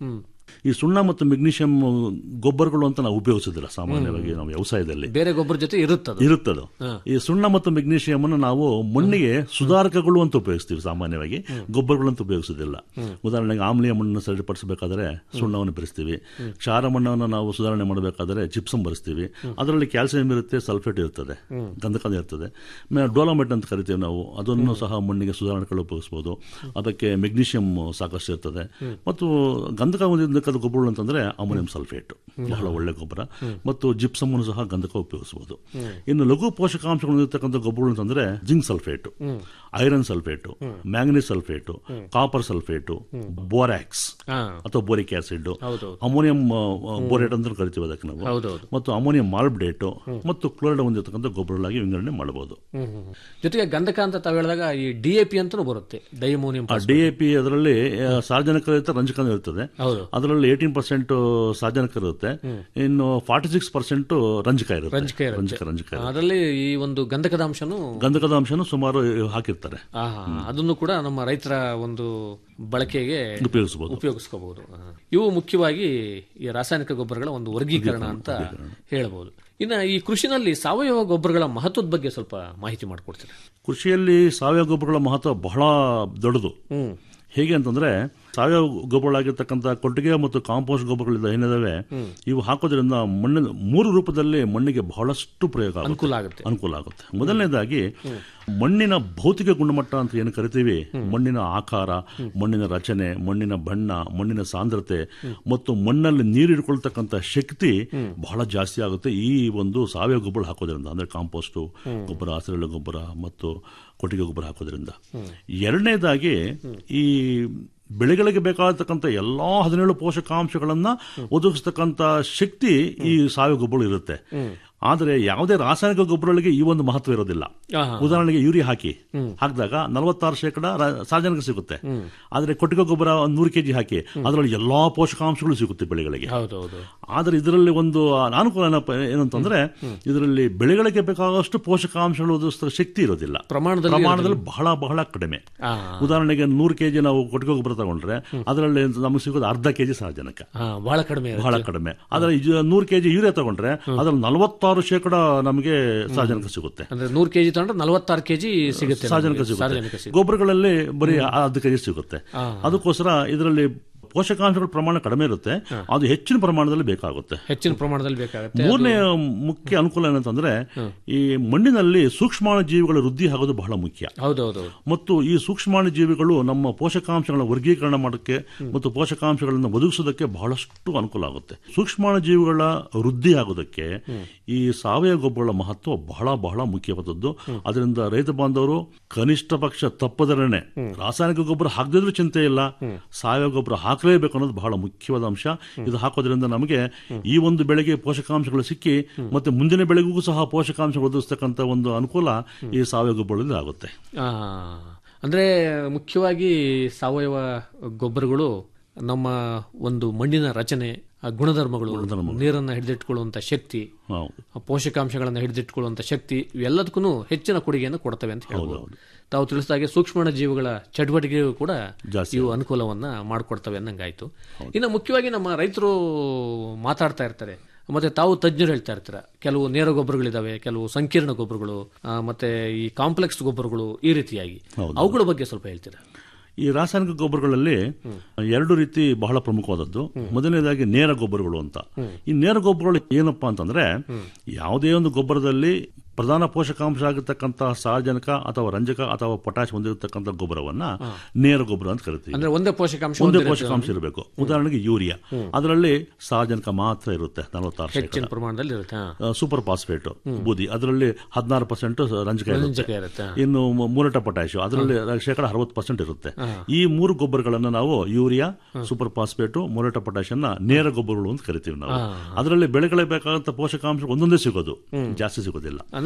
ಈ ಸುಣ್ಣ ಮತ್ತು ಮೆಗ್ನೀಷಿಯಂ ಗೊಬ್ಬರಗಳು ಅಂತ ನಾವು ಉಪಯೋಗಿಸೋದಿಲ್ಲ ಸಾಮಾನ್ಯವಾಗಿ ನಾವು ವ್ಯವಸಾಯದಲ್ಲಿ ಬೇರೆ ಗೊಬ್ಬರ ಜೊತೆ ಇರುತ್ತದು ಇರುತ್ತದು ಈ ಸುಣ್ಣ ಮತ್ತು ಮೆಗ್ನೀಷಿಯಂ ಅನ್ನು ನಾವು ಮಣ್ಣಿಗೆ ಸುಧಾರಕಗಳು ಅಂತ ಉಪಯೋಗಿಸ್ತೀವಿ ಸಾಮಾನ್ಯವಾಗಿ ಗೊಬ್ಬರಗಳು ಅಂತ ಉಪಯೋಗಿಸೋದಿಲ್ಲ ಉದಾಹರಣೆಗೆ ಆಮ್ಲೀಯ ಮಣ್ಣನ್ನು ಸರಿಪಡಿಸಬೇಕಾದ್ರೆ ಸುಣ್ಣವನ್ನು ಬೆರೆಸ್ತೀವಿ ಕ್ಷಾರ ಮಣ್ಣನ್ನು ನಾವು ಸುಧಾರಣೆ ಮಾಡಬೇಕಾದ್ರೆ ಜಿಪ್ಸಮ್ ಬರೆಸ್ತೀವಿ ಅದರಲ್ಲಿ ಕ್ಯಾಲ್ಸಿಯಂ ಇರುತ್ತೆ ಸಲ್ಫೇಟ್ ಇರ್ತದೆ ಗಂಧಕದ ಇರ್ತದೆ ಡೋಲಮೆಟ್ ಅಂತ ಕರಿತೀವಿ ನಾವು ಅದನ್ನು ಸಹ ಮಣ್ಣಿಗೆ ಸುಧಾರಣೆಗಳು ಉಪಯೋಗಿಸಬಹುದು ಅದಕ್ಕೆ ಮೆಗ್ನೀಷಿಯಂ ಸಾಕಷ್ಟು ಇರ್ತದೆ ಮತ್ತು ಗಂಧಕ ಹೊಂದಿದ್ದಕ್ಕದ ಗೊಬ್ಬರಗಳು ಅಂತಂದ್ರೆ ಅಮೋನಿಯಂ ಸಲ್ಫೇಟ್ ಬಹಳ ಒಳ್ಳೆ ಗೊಬ್ಬರ ಮತ್ತು ಜಿಪ್ಸಮ್ ಅನ್ನು ಸಹ ಗಂಧಕ ಉಪಯೋಗಿಸಬಹುದು ಇನ್ನು ಲಘು ಪೋಷಕಾಂಶಗಳು ಹೊಂದಿರತಕ್ಕಂಥ ಗೊಬ್ಬರಗಳು ಅಂತಂದ್ರೆ zinc sulphate iron sulphate manganese sulphate copper sulphate borax ಹಾ ಅಥವಾ ಬೋರಿಕ್ ಆಸಿಡ್ ಹೌದೌದು ಅಮೋನಿಯಂ ಬೋರೇಟ್ ಅಂತ ಕರಿತೀವಿ ಅದಕ್ಕೆ ನಾವು ಹೌದೌದು ಮತ್ತು ಅಮೋನಿಯಂ ಮಾಲ್ಬ್ಡೇಟ್ ಮತ್ತು ಕ್ಲೋರೈಡ್ ಹೊಂದಿರತಕ್ಕಂಥ ಗೊಬ್ಬರಗಳಾಗಿ ವಿಂಗಡಣೆ ಮಾಡಬಹುದು ಹ್ಮ್ ಹ್ಮ್ ಹ್ಮ್. ಜೊತೆಗೆ ಗಂಧಕ ಅಂತ ತಾವು ಹೇಳಿದಾಗ ಈ ಡಿ ಎ ಪಿ ಅಂತಲೂ ಬರುತ್ತೆ ಡೈಮೋನಿಯಂ ಆ ಡಿ ಎ ಪಿ ಅದರಲ್ಲಿ ಆ, ಸಾರ್ವಜನಿಕ ಇರುತ್ತೆ ರಂಜಕ ಇರ್ತದೆ ಹೌದು ಅದರಲ್ಲಿ ಏಟೀನ್ ಪರ್ಸೆಂಟ್ ಸಾರ್ವಜನಿಕ ಇರುತ್ತೆ ಇನ್ನು ಫಾರ್ಟಿ ಸಿಕ್ಸ್ ಪರ್ಸೆಂಟ್ ರಂಜಕ ಇರುತ್ತೆ ರಂಜಕ ಇರುತ್ತೆ. ರಂಜಕ ರಂಜಕ ಇರುತ್ತೆ. ಅದರಲ್ಲಿ ಈ ಒಂದು ಗಂಧಕದ ಅಂಶನೂ ಗಂಧಕದ ಅಂಶನೂ ಸುಮಾರು ಹಾಕಿರ್ತಾರೆ ಆಹಾ, ಅದನ್ನು ಕೂಡ ನಮ್ಮ ರೈತರ ಒಂದು ಬಳಕೆಗೆ ಉಪಯೋಗಿಸಬಹುದು ಉಪಯೋಗಿಸ್ಕೋಬಹುದು ಇವು ಮುಖ್ಯವಾಗಿ ಈ ರಾಸಾಯನಿಕ ಗೊಬ್ಬರಗಳ ಒಂದು ವರ್ಗೀಕರಣ ಅಂತ ಹೇಳಬಹುದು ಇನ್ನು ಈ ಕೃಷಿನಲ್ಲಿ ಸಾವಯವ ಗೊಬ್ಬರಗಳ ಮಹತ್ವದ ಬಗ್ಗೆ ಸ್ವಲ್ಪ ಮಾಹಿತಿ ಮಾಡಿಕೊಡ್ತೀರಾ ಕೃಷಿಯಲ್ಲಿ ಸಾವಯವ ಗೊಬ್ಬರಗಳ ಮಹತ್ವ ಬಹಳ ದೊಡ್ಡದು ಹ್ಮ್ ಹೇಗೆ ಅಂತಂದ್ರೆ ಸಾವಯವ ಗೊಬ್ಬರಗಳಾಗಿರ್ತಕ್ಕಂಥ ಕೊಟ್ಟಿಗೆ ಮತ್ತು ಕಾಂಪೋಸ್ಟ್ ಗೊಬ್ಬರಗಳಿಂದ ಏನಿದಾವೆ ಇವು ಹಾಕೋದ್ರಿಂದ ಮಣ್ಣಿನ ಮೂರು ರೂಪದಲ್ಲಿ ಮಣ್ಣಿಗೆ ಬಹಳಷ್ಟು ಪ್ರಯೋಗ ಆಗುತ್ತೆ. ಅನುಕೂಲ ಆಗುತ್ತೆ ಅನುಕೂಲ ಆಗುತ್ತೆ ಮೊದಲನೇದಾಗಿ ಮಣ್ಣಿನ ಭೌತಿಕ ಗುಣಮಟ್ಟ ಅಂತ ಏನು ಕರಿತೀವಿ ಮಣ್ಣಿನ ಆಕಾರ ಮಣ್ಣಿನ ರಚನೆ ಮಣ್ಣಿನ ಬಣ್ಣ ಮಣ್ಣಿನ ಸಾಂದ್ರತೆ ಮತ್ತು ಮಣ್ಣಲ್ಲಿ ನೀರು ಹಿಡ್ಕೊಳ್ತಕ್ಕಂಥ ಶಕ್ತಿ ಬಹಳ ಜಾಸ್ತಿ ಆಗುತ್ತೆ ಈ ಒಂದು ಸಾವಯವ ಗೊಬ್ಬರ ಹಾಕೋದ್ರಿಂದ ಅಂದ್ರೆ ಕಾಂಪೋಸ್ಟು ಗೊಬ್ಬರ ಹಸಿರೆಳೆ ಗೊಬ್ಬರ ಮತ್ತು ಕೊಟ್ಟಿಗೆ ಗೊಬ್ಬರ ಹಾಕೋದ್ರಿಂದ ಎರಡನೇದಾಗಿ ಈ ಬೆಳೆಗಳಿಗೆ ಬೇಕಾಗತಕ್ಕಂಥ ಎಲ್ಲಾ ಹದಿನೇಳು ಪೋಷಕಾಂಶಗಳನ್ನ ಒದಗಿಸ್ತಕ್ಕಂಥ ಶಕ್ತಿ ಈ ಸಾವಯವ ಗೊಬ್ಬರ ಇರುತ್ತೆ ಆದರೆ ಯಾವುದೇ ರಾಸಾಯನಿಕ ಗೊಬ್ಬರಗಳಿಗೆ ಈ ಒಂದು ಮಹತ್ವ ಇರೋದಿಲ್ಲ ಆಹಾ. ಉದಾಹರಣೆಗೆ ಯೂರಿಯಾ ಹಾಕಿ ಹಾಕಿದಾಗ ನಲವತ್ತಾರು ಶೇಕಡ ರಾ- ಸಾರ್ವಜನಿಕ ಸಿಗುತ್ತೆ ಆದರೆ ಕೊಟ್ಟಿಗೆ ಗೊಬ್ಬರ ಒಂದು ನೂರು ಕೆಜಿ ಹಾಕಿ ಅದರಲ್ಲಿ ಎಲ್ಲಾ ಪೋಷಕಾಂಶಗಳು ಸಿಗುತ್ತೆ ಬೆಳೆಗಳಿಗೆ ಹೌದೌದು ಆದರೆ ಇದರಲ್ಲಿ ಒಂದು ಅನಾನುಕೂಲ ಏನಪ್ಪ ಏನಂತಂದ್ರೆ ಇದರಲ್ಲಿ ಬೆಳೆಗಳಿಗೆ ಬೇಕಾದಷ್ಟು ಪೋಷಕಾಂಶಗಳು ಒದಗಿಸುವ ಶಕ್ತಿ ಇರೋದಿಲ್ಲ ಪ್ರಮಾಣದಲ್ಲಿ ಪ್ರಮಾಣದಲ್ಲಿ ಬಹಳ ಬಹಳ ಕಡಿಮೆ ಆ, ಉದಾಹರಣೆಗೆ ನೂರು ಕೆಜಿ ನಾವು ಕೊಟ್ಟಿಗೆ ಗೊಬ್ಬರ ತಗೊಂಡ್ರೆ ಅದರಲ್ಲಿ ನಮಗೆ ಸಿಗೋದು ಅರ್ಧ ಕೆಜಿ ಸಾರಜನಕ ಆ, ಬಹಳ ಕಡಿಮೆ ಇರುತ್ತೆ. ಬಹಳ ಕಡಿಮೆ ಆದ್ರೆ ಇದು ನೂರು ಕೆಜಿ ಯೂರಿಯಾ ತಗೊಂಡ್ರೆ ಅದ್ರಲ್ಲಿ ನಲವತ್ತಾರು ಶೇಕಡ ನಮಗೆ ಸಾರಜನಕ ಸಿಗುತ್ತೆ ಅಂದ್ರೆ ನೂರು ಕೆಜಿ ತಗೊಂಡ್ರೆ ನಲವತ್ತಾರು ಕೆಜಿ ಸಿಗುತ್ತೆ ಸಾರಜನಕ ನಮ್ಗೆ. ಸಾರಜನಕ ಸಿಗುತ್ತೆ ಸಿಗುತ್ತೆ ಗೊಬ್ಬರಗಳಲ್ಲಿ ಬರೀ ಅರ್ಧ ಕೆಜಿ ಸಿಗುತ್ತೆ ಅದಕ್ಕೋಸ್ಕರ ಇದರಲ್ಲಿ ಪೋಷಕಾಂಶಗಳ ಪ್ರಮಾಣ ಕಡಿಮೆ ಇರುತ್ತೆ ಅದು ಹೆಚ್ಚಿನ ಪ್ರಮಾಣದಲ್ಲಿ ಬೇಕಾಗುತ್ತೆ ಹೆಚ್ಚಿನ ಪ್ರಮಾಣದಲ್ಲಿ ಬೇಕಾಗುತ್ತೆ ಮೂರನೇ ಮುಖ್ಯ ಅನುಕೂಲ ಏನಂತಂದ್ರೆ ಈ ಮಣ್ಣಿನಲ್ಲಿ ಸೂಕ್ಷ್ಮಾಣು ಜೀವಿಗಳ ವೃದ್ಧಿ ಆಗೋದು ಬಹಳ ಮುಖ್ಯ ಹೌದೌದು ಮತ್ತು ಈ ಸೂಕ್ಷ್ಮಾಣು ಜೀವಿಗಳು ನಮ್ಮ ಪೋಷಕಾಂಶಗಳ ವರ್ಗೀಕರಣ ಮಾಡೋಕ್ಕೆ ಮತ್ತು ಪೋಷಕಾಂಶಗಳನ್ನು ಒದಗಿಸೋದಕ್ಕೆ ಬಹಳಷ್ಟು ಅನುಕೂಲ ಆಗುತ್ತೆ ಸೂಕ್ಷ್ಮಾಣು ಜೀವಿಗಳ ವೃದ್ಧಿ ಆಗೋದಕ್ಕೆ ಈ ಸಾವಯವ ಗೊಬ್ಬರಗಳ ಮಹತ್ವ ಬಹಳ ಬಹಳ ಮುಖ್ಯವಾದದ್ದು ಅದರಿಂದ ರೈತ ಬಾಂಧವರು ಕನಿಷ್ಠ ಪಕ್ಷ ತಪ್ಪದರನೆ ರಾಸಾಯನಿಕ ಗೊಬ್ಬರ ಹಾಕದಿದ್ರೂ ಚಿಂತೆ ಇಲ್ಲ ಸಾವಯವ ಗೊಬ್ಬರ ಹಾಕಲೇಬೇಕು ಅನ್ನೋದು ಬಹಳ ಮುಖ್ಯವಾದ ಅಂಶ ಇದು ಹಾಕೋದ್ರಿಂದ ನಮಗೆ ಈ ಒಂದು ಬೆಳೆಗೆ ಪೋಷಕಾಂಶಗಳು ಸಿಕ್ಕಿ ಮತ್ತೆ ಮುಂದಿನ ಬೆಳೆಗೂ ಸಹ ಪೋಷಕಾಂಶ ಒದಗಿಸ್ತಕ್ಕಂಥ ಒಂದು ಅನುಕೂಲ ಈ ಸಾವಯವ ಗೊಬ್ಬರದಿಂದ ಆಗುತ್ತೆ ಆ, ಅಂದ್ರೆ ಮುಖ್ಯವಾಗಿ ಸಾವಯವ ಗೊಬ್ಬರಗಳು ನಮ್ಮ ಒಂದು ಮಣ್ಣಿನ ರಚನೆ ಆ ಗುಣಧರ್ಮಗಳು ನೀರನ್ನು ಹಿಡಿದಿಟ್ಕೊಳ್ಳುವಂತ ಶಕ್ತಿ ಹೌದು ಆ ಪೋಷಕಾಂಶಗಳನ್ನು ಹಿಡಿದಿಟ್ಕೊಳ್ಳುವಂತ ಶಕ್ತಿ ಇವೆಲ್ಲದಕ್ಕೂ ಹೆಚ್ಚಿನ ಕೊಡುಗೆಯನ್ನು ಕೊಡ್ತವೆ ಅಂತ ಹೇಳ್ಬೋದು ತಾವು ತಿಳಿಸಿದಾಗೆ ಸೂಕ್ಷ್ಮ ಜೀವಿಗಳ ಚಟುವಟಿಕೆಗೂ ಕೂಡ ಜಾಸ್ತಿ ಇವು ಅನುಕೂಲವನ್ನ ಮಾಡಿಕೊಡ್ತವೆ ಅನ್ನಂಗಾಯ್ತು ಇನ್ನು ಮುಖ್ಯವಾಗಿ ನಮ್ಮ ರೈತರು ಮಾತಾಡ್ತಾ ಇರ್ತಾರೆ ಮತ್ತೆ ತಾವು ತಜ್ಞರು ಹೇಳ್ತಾ ಇರ್ತೀರ ಕೆಲವು ನೇರ ಗೊಬ್ಬರಗಳಿದಾವೆ ಕೆಲವು ಸಂಕೀರ್ಣ ಗೊಬ್ಬರಗಳು ಆ, ಮತ್ತೆ ಈ ಕಾಂಪ್ಲೆಕ್ಸ್ ಗೊಬ್ಬರಗಳು ಈ ರೀತಿಯಾಗಿ ಅವುಗಳ ಬಗ್ಗೆ ಸ್ವಲ್ಪ ಹೇಳ್ತೀರಾ ಈ ರಾಸಾಯನಿಕ ಗೊಬ್ಬರಗಳಲ್ಲಿ ಎರಡು ರೀತಿ ಬಹಳ ಪ್ರಮುಖವಾದದ್ದು ಮೊದಲನೇದಾಗಿ ನೇರ ಗೊಬ್ಬರಗಳು ಅಂತ ಈ ನೇರ ಗೊಬ್ಬರಗಳು ಏನಪ್ಪಾ ಅಂತಂದ್ರೆ ಯಾವುದೇ ಒಂದು ಗೊಬ್ಬರದಲ್ಲಿ ಪ್ರಧಾನ ಪೋಷಕಾಂಶ ಆಗಿರ್ತಕ್ಕಂಥ ಸಾರಜನಕ ಅಥವಾ ರಂಜಕ ಅಥವಾ ಪೊಟ್ಯಾಶ್ ಹೊಂದಿರತಕ್ಕಂಥ ಗೊಬ್ಬರವನ್ನ ನೇರ ಗೊಬ್ಬರ ಅಂತ ಕರಿತೀವಿ ಅಂದ್ರೆ ಒಂದೇ ಪೋಷಕಾಂಶ ಒಂದೇ ಹೊಂದಿರುತ್ತೆ. ಪೋಷಕಾಂಶ ಇರಬೇಕು ಉದಾಹರಣೆಗೆ ಯೂರಿಯಾ ಅದರಲ್ಲಿ ಸಾರಜನಕ ಮಾತ್ರ ಇರುತ್ತೆ ನಲವತ್ತಾರು ಶೇಕಡ ಹೆಚ್ಚಿನ ಪ್ರಮಾಣದಲ್ಲಿ ಇರುತ್ತೆ ಹಾ. ಸೂಪರ್ ಫಾಸ್ಫೇಟ್ ಬೂದಿ ಅದರಲ್ಲಿ ಹದಿನಾರು ಪರ್ಸೆಂಟ್ ರಂಜಕ ಇರುತ್ತೆ ರಂಜಕ ಇರುತ್ತೆ ಹಾ. ಇನ್ನು ಮೂರಟ ಪೊಟ್ಯಾಶ್ ಅದರಲ್ಲಿ ಶೇಕಡ ಅರವತ್ತು ಪರ್ಸೆಂಟ್ ಇರುತ್ತೆ ಈ ಮೂರು ಗೊಬ್ಬರಗಳನ್ನ ನಾವು urea super phosphate muriate potash ಅನ್ನ ನೇರ ಗೊಬ್ಬರಗಳು ಅಂತ ಕರಿತೀವಿ ನಾವು ಅದರಲ್ಲಿ ಬೆಳೆಗಳಿಗೆ ಬೇಕಾದಂತ ಪೋಷಕಾಂಶ ಒಂದೊಂದೇ ಸಿಗೋದು ಜಾಸ್ತಿ ಸಿಗೋದಿಲ್ಲ ಅಂದ್ರೆ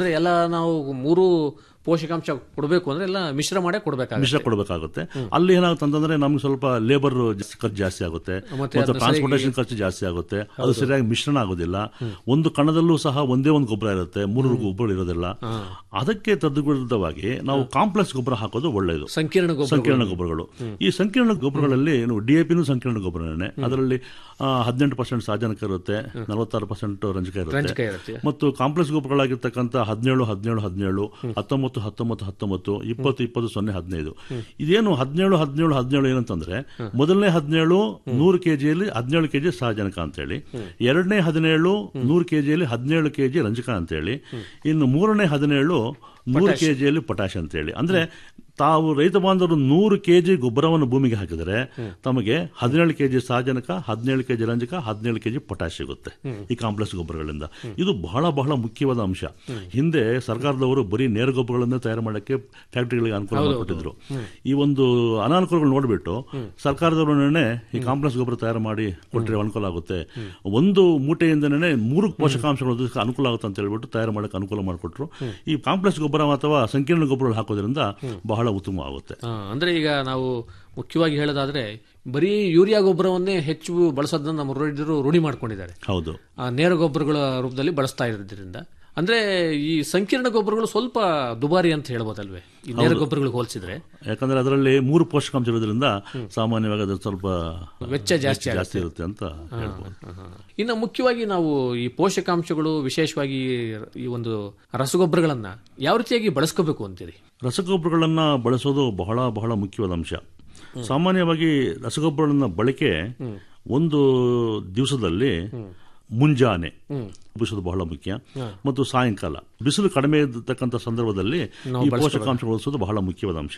ಅಂದ್ರೆ ಎಲ್ಲ ನಾವು ಮೂರು ಪೋಷಕಾಂಶ ಕೊಡಬೇಕು ಅಂದ್ರೆ ಎಲ್ಲ ಮಿಶ್ರ ಮಾಡೇ ಕೊಡಬೇಕಾಗುತ್ತೆ ಮಿಶ್ರ ಕೊಡಬೇಕಾಗುತ್ತೆ ಅಲ್ಲಿ ಏನಾಗುತ್ತೆ ಅಂತಂದ್ರೆ ನಮ್ಗೆ ಸ್ವಲ್ಪ ಲೇಬರ್ ಖರ್ಚು ಜಾಸ್ತಿ ಆಗುತ್ತೆ ಮತ್ತೆ ಮತ್ತು ಅದನ್ನ ಟ್ರಾನ್ಸ್ಪೋರ್ಟೇಷನ್ ಖರ್ಚು ಜಾಸ್ತಿ ಆಗುತ್ತೆ ಅದು ಸರಿಯಾಗಿ ಮಿಶ್ರಣ ಆಗೋದಿಲ್ಲ ಒಂದು ಕಣದಲ್ಲೂ ಸಹ ಒಂದೇ ಒಂದು ಗೊಬ್ಬರ ಇರುತ್ತೆ ಮೂರು ಗೊಬ್ಬರ ಇರೋದಿಲ್ಲ ಅದಕ್ಕೆ ತದ್ವಿರುದ್ಧವಾಗಿ ನಾವು ಕಾಂಪ್ಲೆಕ್ಸ್ ಗೊಬ್ಬರ ಹಾಕೋದು ಒಳ್ಳೆಯದು ಸಂಕೀರ್ಣ ಗೊಬ್ಬರ ಸಂಕೀರ್ಣ ಗೊಬ್ಬರಗಳು ಈ ಸಂಕೀರ್ಣ ಗೊಬ್ಬರಗಳಲ್ಲಿ ಡಿಎಪಿನೂ ಸಂಕೀರ್ಣ ಗೊಬ್ಬರನೇ ಅದರಲ್ಲಿ ಹದಿನೆಂಟು ಪರ್ಸೆಂಟ್ ಸಾಜನಕ ಇರುತ್ತೆ ನಲವತ್ತಾರು ಪರ್ಸೆಂಟ್ ರಂಜಕ ರಂಜಕ ಇರುತ್ತೆ ಇರುತ್ತೆ. ಮತ್ತು ಕಾಂಪ್ಲೆಕ್ಸ್ ಗೊಬ್ಬರಗಳಾಗಿರ್ತಕ್ಕಂಥ ಹದಿನೇಳು ಹದಿನೇಳು ಹದಿನೇಳು ಹತ್ತೊಂಬತ್ತು ಹತ್ತೊಂಬತ್ತು ಹತ್ತೊಂಬತ್ತು ಇಪ್ಪತ್ತು ಇಪ್ಪತ್ತು ಸೊನ್ನೆ ಹದಿನೈದು ಇದೇನು ಹದಿನೇಳು ಹದಿನೇಳು ಹದಿನೇಳು ಏನಂತಂದ್ರೆ ಮೊದಲನೇ ಹದಿನೇಳು ನೂರು ಕೆಜಿಯಲ್ಲಿ ಹದಿನೇಳು ಕೆಜಿ ಸಾರಜನಕ ಅಂತೇಳಿ ಎರಡನೇ ಹದಿನೇಳು ನೂರು ಕೆಜಿಯಲ್ಲಿ ಹದಿನೇಳು ಕೆಜಿ ರಂಜಕ ಅಂತೇಳಿ ಇನ್ನು ಮೂರನೇ ಹದಿನೇಳು ನೂರು ಕೆಜಿಯಲ್ಲಿ ಪೊಟ್ಯಾಶ್ ಅಂತೇಳಿ ಅಂದ್ರೆ ತಾವು ರೈತ ಬಾಂಧವರು ನೂರು ಕೆಜಿ ಗೊಬ್ಬರವನ್ನು ಭೂಮಿಗೆ ಹಾಕಿದರೆ ತಮಗೆ ಹದಿನೇಳು ಕೆಜಿ ಸಾರಜನಕ ಹದಿನೇಳು ಕೆಜಿ ರಂಜಕ ಹದಿನೇಳು ಕೆಜಿ ಪೊಟ್ಯಾಶ್ ಸಿಗುತ್ತೆ ಈ ಕಾಂಪ್ಲೆಕ್ಸ್ ಗೊಬ್ಬರಗಳಿಂದ ಇದು ಬಹಳ ಬಹಳ ಮುಖ್ಯವಾದ ಅಂಶ ಹಿಂದೆ ಸರ್ಕಾರದವರು ಬರೀ ನೇರ ಗೊಬ್ಬರಗಳನ್ನೇ ತಯಾರು ಮಾಡಕ್ಕೆ ಫ್ಯಾಕ್ಟರಿಗಳಿಗೆ ಅನುಕೂಲ ಮಾಡಿಕೊಟ್ಟಿದ್ರು ಈ ಒಂದು ಅನಾನುಕೂಲಗಳು ನೋಡಿಬಿಟ್ಟು ಸರ್ಕಾರದವರು ನಿರ್ಣಯ ಈ ಕಾಂಪ್ಲೆಕ್ಸ್ ಗೊಬ್ಬರ ತಯಾರು ಮಾಡಿ ಕೊಟ್ಟರೆ ಅನುಕೂಲ ಆಗುತ್ತೆ ಒಂದು ಮೂಟೆಯಿಂದನೇ ಮೂರು ಪೋಷಕಾಂಶಗಳು ಅದಕ್ಕೆ ಅನುಕೂಲ ಆಗುತ್ತೆ ಅಂತ ಹೇಳ್ಬಿಟ್ಟು ತಯಾರು ಮಾಡಕ್ಕೆ ಅನುಕೂಲ ಮಾಡಿಕೊಟ್ರು ಈ ಕಾಂಪ್ಲೆಕ್ಸ್ ಗೊಬ್ಬರ ಅಥವಾ ಸಂಕೀರ್ಣ ಗೊಬ್ಬರಗಳು ಹಾಕೋದ್ರಿಂದ ಬಹಳ ಉತ್ತಮವಾಗುತ್ತೆ ಆ, ಅಂದ್ರೆ ಈಗ ನಾವು ಮುಖ್ಯವಾಗಿ ಹೇಳೋದಾದ್ರೆ ಬರೀ ಯೂರಿಯಾ ಗೊಬ್ಬರವನ್ನೇ ಹೆಚ್ಚು ಬಳಸೋದನ್ನ ನಮ್ಮ ರೈತರು ರೂಢಿ ಮಾಡ್ಕೊಂಡಿದ್ದಾರೆ ಹೌದು ಆ ನೇರ ಗೊಬ್ಬರಗಳ ರೂಪದಲ್ಲಿ ಬಳಸ್ತಾ ಇರೋದ್ರಿಂದ ಅಂದ್ರೆ ಈ ಸಂಕೀರ್ಣ ಗೊಬ್ಬರಗಳು ಸ್ವಲ್ಪ ದುಬಾರಿ ಅಂತ ಹೇಳ್ಬೋದಲ್ವೇ ಈ ನೇರ ಗೊಬ್ಬರಗಳಿಗೆ ಹೋಲಿಸಿದ್ರೆ ಯಾಕಂದ್ರೆ ಅದರಲ್ಲಿ ಮೂರು ಪೋಷಕಾಂಶ ಇರೋದ್ರಿಂದ ಸಾಮಾನ್ಯವಾಗಿ ಅದು ಸ್ವಲ್ಪ ವೆಚ್ಚ ಜಾಸ್ತಿ ಆಗುತ್ತೆ. ಜಾಸ್ತಿ ಇರುತ್ತೆ ಅಂತ ಹೇಳ್ಬೋದು ಇನ್ನು ಮುಖ್ಯವಾಗಿ ನಾವು ಈ ಪೋಷಕಾಂಶಗಳು ವಿಶೇಷವಾಗಿ ಈ ಒಂದು ರಸಗೊಬ್ಬರಗಳನ್ನ ಯಾವ ರೀತಿಯಾಗಿ ಬಳಸ್ಕೋಬೇಕು ಅಂತೀರಿ ರಸಗೊಬ್ಬರಗಳನ್ನ ಬಳಸೋದು ಬಹಳ ಬಹಳ ಮುಖ್ಯವಾದ ಅಂಶ ಸಾಮಾನ್ಯವಾಗಿ ರಸಗೊಬ್ಬರಗಳನ್ನ ಬಳಕೆ ಒಂದು ದಿವಸದಲ್ಲಿ ಮುಂಜಾನೆ ಬಿಸಿಲು ಬಹಳ ಮುಖ್ಯ ಮತ್ತು ಸಾಯಂಕಾಲ ಬಿಸಿಲು ಕಡಿಮೆ ಇರತಕ್ಕಂಥ ಸಂದರ್ಭದಲ್ಲಿ ಈ ಪೋಷಕಾಂಶ ಬಳಸೋದು ಬಹಳ ಮುಖ್ಯವಾದ ಅಂಶ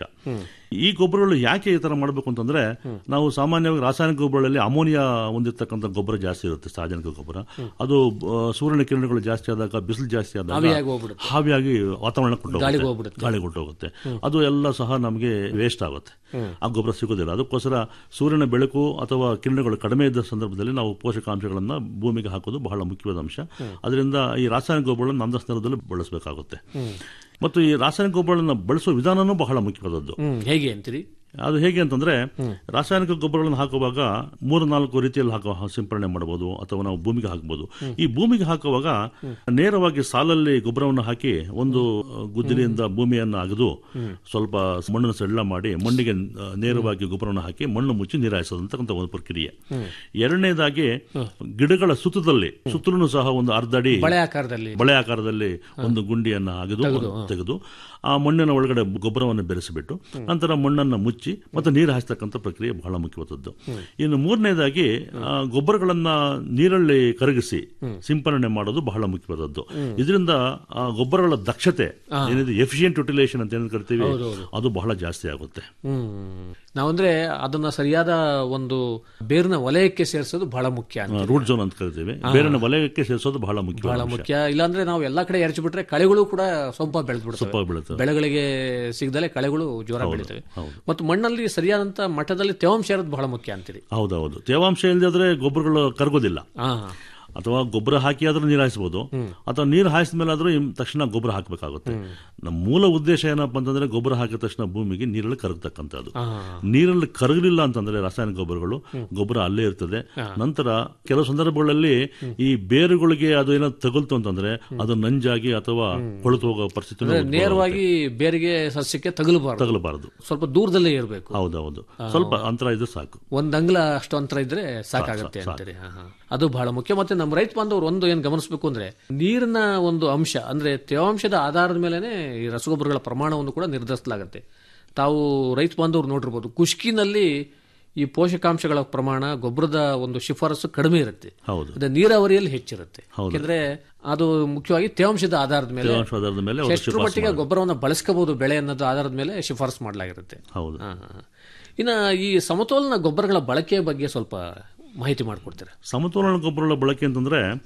ಈ ಗೊಬ್ಬರಗಳು ಯಾಕೆ ಈ ತರ ಮಾಡಬೇಕು ಅಂತಂದ್ರೆ ನಾವು ಸಾಮಾನ್ಯವಾಗಿ ರಾಸಾಯನಿಕ ಗೊಬ್ಬರಗಳಲ್ಲಿ ಅಮೋನಿಯಾ ಹೊಂದಿರತಕ್ಕಂಥ ಗೊಬ್ಬರ ಜಾಸ್ತಿ ಇರುತ್ತೆ ಸಾರ್ವಜನಿಕ ಗೊಬ್ಬರ ಅದು ಆ, ಸೂರ್ಯನ ಕಿರಣಗಳು ಜಾಸ್ತಿ ಆದಾಗ ಬಿಸಿಲು ಜಾಸ್ತಿ ಆದಾಗ ಆವಿಯಾಗಿ ಹೋಗ್ಬಿಡುತ್ತೆ. ಹಾವಿಯಾಗಿ ವಾತಾವರಣ ಗಾಳಿಗೆ ಹೋಗ್ಬಿಡುತ್ತೆ. ಗಾಳಿ ಹೋಗುತ್ತೆ ಅದು ಎಲ್ಲ ಸಹ ನಮಗೆ ವೇಸ್ಟ್ ಆಗುತ್ತೆ ಆ ಗೊಬ್ಬರ ಸಿಗೋದಿಲ್ಲ ಅದಕ್ಕೋಸ್ಕರ ಸೂರ್ಯನ ಬೆಳಕು ಅಥವಾ ಕಿರಣಗಳು ಕಡಿಮೆ ಇದ್ದ ಸಂದರ್ಭದಲ್ಲಿ ನಾವು ಪೋಷಕಾಂಶಗಳನ್ನ ಭೂಮಿಗೆ ಹಾಕೋದು ಬಹಳ ಮುಖ್ಯವಾದ ಅಂಶ ಅದರಿಂದ ಈ ರಾಸಾಯನಿಕ ಗೊಬ್ಬರಗಳನ್ನು ನಮ್ಮ ಸಂದರ್ಭದಲ್ಲಿ ಬಳಸಬೇಕಾಗುತ್ತೆ ಮತ್ತು ಈ ರಾಸಾಯನಿಕ ಗೊಬ್ಬರಗಳನ್ನ ಬಳಸುವ ವಿಧಾನನೂ ಬಹಳ ಮುಖ್ಯವಾದದ್ದು ಹ್ಮ್ ಹೇಗೆ ಅಂತೀರಿ ಅದು ಹೇಗೆ ಅಂತಂದ್ರೆ ರಾಸಾಯನಿಕ ಗೊಬ್ಬರಗಳನ್ನು ಹಾಕುವಾಗ ಮೂರು ನಾಲ್ಕು ರೀತಿಯಲ್ಲಿ ಹಾಕೋ ಸಿಂಪರಣೆ ಮಾಡಬಹುದು ಅಥವಾ ನಾವು ಭೂಮಿಗೆ ಹಾಕಬಹುದು ಈ ಭೂಮಿಗೆ ಹಾಕುವಾಗ ನೇರವಾಗಿ ಸಾಲಲ್ಲಿ ಗೊಬ್ಬರವನ್ನು ಹಾಕಿ ಒಂದು ಆ, ಗುದ್ದಲಿಯಿಂದ ಭೂಮಿಯನ್ನು ಅಗೆದು ಸ್ವಲ್ಪ ಮಣ್ಣನ್ನು ಸೆಳ್ಳ ಮಾಡಿ ಮಣ್ಣಿಗೆ ಆ, ನೇರವಾಗಿ ಗೊಬ್ಬರವನ್ನು ಹಾಕಿ ಮಣ್ಣು ಮುಚ್ಚಿ ನೀರಾಯಿಸೋದಂತಕ್ಕಂಥ ಒಂದು ಪ್ರಕ್ರಿಯೆ ಎರಡನೇದಾಗಿ ಗಿಡಗಳ ಸುತ್ತದಲ್ಲಿ ಸುತ್ತಲೂ ಸಹ ಒಂದು ಅರ್ಧ ಅಡಿ ಬಳೆ ಆಕಾರದಲ್ಲಿ ಬಳೆ ಆಕಾರದಲ್ಲಿ ಒಂದು ಗುಂಡಿಯನ್ನ ಅಗೆದು ತೆಗೆದು ಆ ಮಣ್ಣಿನ ಒಳಗಡೆ ಗೊಬ್ಬರವನ್ನು ಬೆರೆಸಿಬಿಟ್ಟು ನಂತರ ಮಣ್ಣನ್ನು ಮುಚ್ಚಿ ಮತ್ತೆ ನೀರು ಹಾಯಿಸ್ತಕ್ಕಂಥ ಪ್ರಕ್ರಿಯೆ ಬಹಳ ಮುಖ್ಯವಾದದ್ದು ಇನ್ನು ಮೂರನೇದಾಗಿ ಆ, ಗೊಬ್ಬರಗಳನ್ನ ನೀರಲ್ಲಿ ಕರಗಿಸಿ ಸಿಂಪರಣೆ ಮಾಡೋದು ಬಹಳ ಮುಖ್ಯವಾದದ್ದು ಇದರಿಂದ ಆ ಗೊಬ್ಬರಗಳ ದಕ್ಷತೆ ಏನಿದೆ ಎಫಿಷಿಯಂಟ್ ಯುಟಿಲೈಸೇಷನ್ ಅಂತ ಏನು ಕರಿತೀವಿ ಅದು ಬಹಳ ಜಾಸ್ತಿ ಆಗುತ್ತೆ ಹ್ಮ್ ನಾವಂದ್ರೆ ಅದನ್ನ ಸರಿಯಾದ ಒಂದು ಬೇರಿನ ವಲಯಕ್ಕೆ ಸೇರಿಸೋದು ಬಹಳ ಮುಖ್ಯ ಅಂತ. ರೂಟ್ ಝೋನ್ ಅಂತ ಕರಿತೀವಿ ಬೇರೆ ವಲಯಕ್ಕೆ ಸೇರಿಸೋದು ಬಹಳ ಬಹಳ ಮುಖ್ಯವಾದ ಅಂಶ. ಮುಖ್ಯ ಇಲ್ಲಾಂದ್ರೆ ನಾವು ಎಲ್ಲಾ ಕಡೆ ಎರಚಿಬಿಟ್ರೆ ಕಳೆಗಳು ಕೂಡ ಸೊಂಪ ಬೆಳೆದ್ಬಿಡ್ತವೆ ಸೊಪ್ಪಾಗಿ ಬೆಳೀತವೆ. ಬೆಳೆಗಳಿಗೆ ಸಿಗದಲೆ ಕಳೆಗಳು ಜೋರ ಬೆಳಿತವೆ ಮತ್ತು ಮಣ್ಣಲ್ಲಿ ಸರಿಯಾದಂತ ಮಟ್ಟದಲ್ಲಿ ತೇವಾಂಶ ಇರೋದು ಬಹಳ ಮುಖ್ಯ ಅಂತೀರಿ ಹೌದೌದು ತೇವಾಂಶ ಇಲ್ಲದ್ರೆ ಗೊಬ್ಬರಗಳು ಕರಗೋದಿಲ್ಲ ಹಾ ಅಥವಾ ಗೊಬ್ಬರ ಹಾಕಿ ಆದ್ರೂ ನೀರು ಹಾಯಿಸಬಹುದು ಅಥವಾ ನೀರು ಹಾಯಿಸಿದ ಮೇಲೆ ಆದ್ರೂ ಇಮ್- ತಕ್ಷಣ ಗೊಬ್ಬರ ಹಾಕಬೇಕಾಗುತ್ತೆ ನಮ್ಮ ಮೂಲ ಉದ್ದೇಶ ಏನಪ್ಪಾ ಅಂತಂದ್ರೆ ಗೊಬ್ಬರ ಹಾಕಿದ ತಕ್ಷಣ ಭೂಮಿಗೆ ನೀರಲ್ಲಿ ಕರಗತಕ್ಕಂಥದ್ದು ನೀರಲ್ಲಿ ಕರಗಲಿಲ್ಲ ಅಂತಂದ್ರೆ ರಾಸಾಯನಿಕ ಗೊಬ್ಬರಗಳು ಗೊಬ್ಬರ ಅಲ್ಲೇ ಇರ್ತದೆ ನಂತರ ಕೆಲವು ಸಂದರ್ಭಗಳಲ್ಲಿ ಈ ಬೇರುಗಳಿಗೆ ಅದು ಏನೋ ತಗುಲ್ತು ಅಂತಂದ್ರೆ ಅದು ನಂಜಾಗಿ ಅಥವಾ ಕೊಳೆತು ಹೋಗೋ ಪರಿಸ್ಥಿತಿ ನೇರವಾಗಿ ಬೇರಿಗೆ ಸಸ್ಯಕ್ಕೆ ತಗಲಬಾರದು ತಗಲಬಾರದು ಸ್ವಲ್ಪ ದೂರದಲ್ಲೇ ಇರಬೇಕು ಹೌದೌದು ಸ್ವಲ್ಪ ಅಂತರ ಇದ್ರೆ ಸಾಕು ಒಂದ್ ಅಂಗ್ಲ ಅಷ್ಟು ಅಂತರ ಇದ್ರೆ ಸಾಕಾಗತ್ತೆ ಅಂತೀರಿ ಹಾ, ಹಾ. ಅದು ಬಹಳ ಮುಖ್ಯ ಮತ್ತೆ ನಮ್ಮ ರೈತ ಬಾಂಧವರು ಒಂದು ಏನ್ ಗಮನಿಸಬೇಕು ಅಂದ್ರೆ ನೀರಿನ ಒಂದು ಅಂಶ ಅಂದ್ರೆ ತೇವಾಂಶದ ಆಧಾರದ ಮೇಲೆನೆ ಈ ರಸಗೊಬ್ಬರಗಳ ಪ್ರಮಾಣವನ್ನು ಕೂಡ ನಿರ್ಧರಿಸಲಾಗುತ್ತೆ ತಾವು ರೈತ ಬಾಂಧವರು ನೋಡಿರ್ಬೋದು ಕುಷ್ಕಿನಲ್ಲಿ ಈ ಪೋಷಕಾಂಶಗಳ ಪ್ರಮಾಣ ಗೊಬ್ಬರದ ಒಂದು ಶಿಫಾರಸು ಕಡಿಮೆ ಇರುತ್ತೆ ಹೌದು ಅದೇ ನೀರಾವರಿಯಲ್ಲಿ ಹೆಚ್ಚಿರುತ್ತೆ ಯಾಕೆಂದ್ರೆ ಅದು ಮುಖ್ಯವಾಗಿ ತೇವಾಂಶದ ಆಧಾರದ ಮೇಲೆ ತೇವಾಂಶ ಆಧಾರದ ಮೇಲೆ ಅವರು ಎಷ್ಟು ಮಟ್ಟಿಗೆ ಗೊಬ್ಬರವನ್ನು ಬಳಸ್ಕೋಬಹುದು ಬೆಳೆ ಅನ್ನೋದು ಆಧಾರದ ಮೇಲೆ ಶಿಫಾರಸು ಮಾಡಲಾಗಿರುತ್ತೆ ಹೌದು ಹಾ, ಹಾ. ಇನ್ನ ಈ ಸಮತೋಲನ ಗೊಬ್ಬರಗಳ ಬಳಕೆಯ ಬಗ್ಗೆ ಸ್ವಲ್ಪ ಮಾಹಿತಿ ಮಾಡಿಕೊಡ್ತೀರಾ ಸಮತೋಲನ ಗೊಬ್ಬರಗಳ ಬಳಕೆ ಅಂತಂದ್ರೆ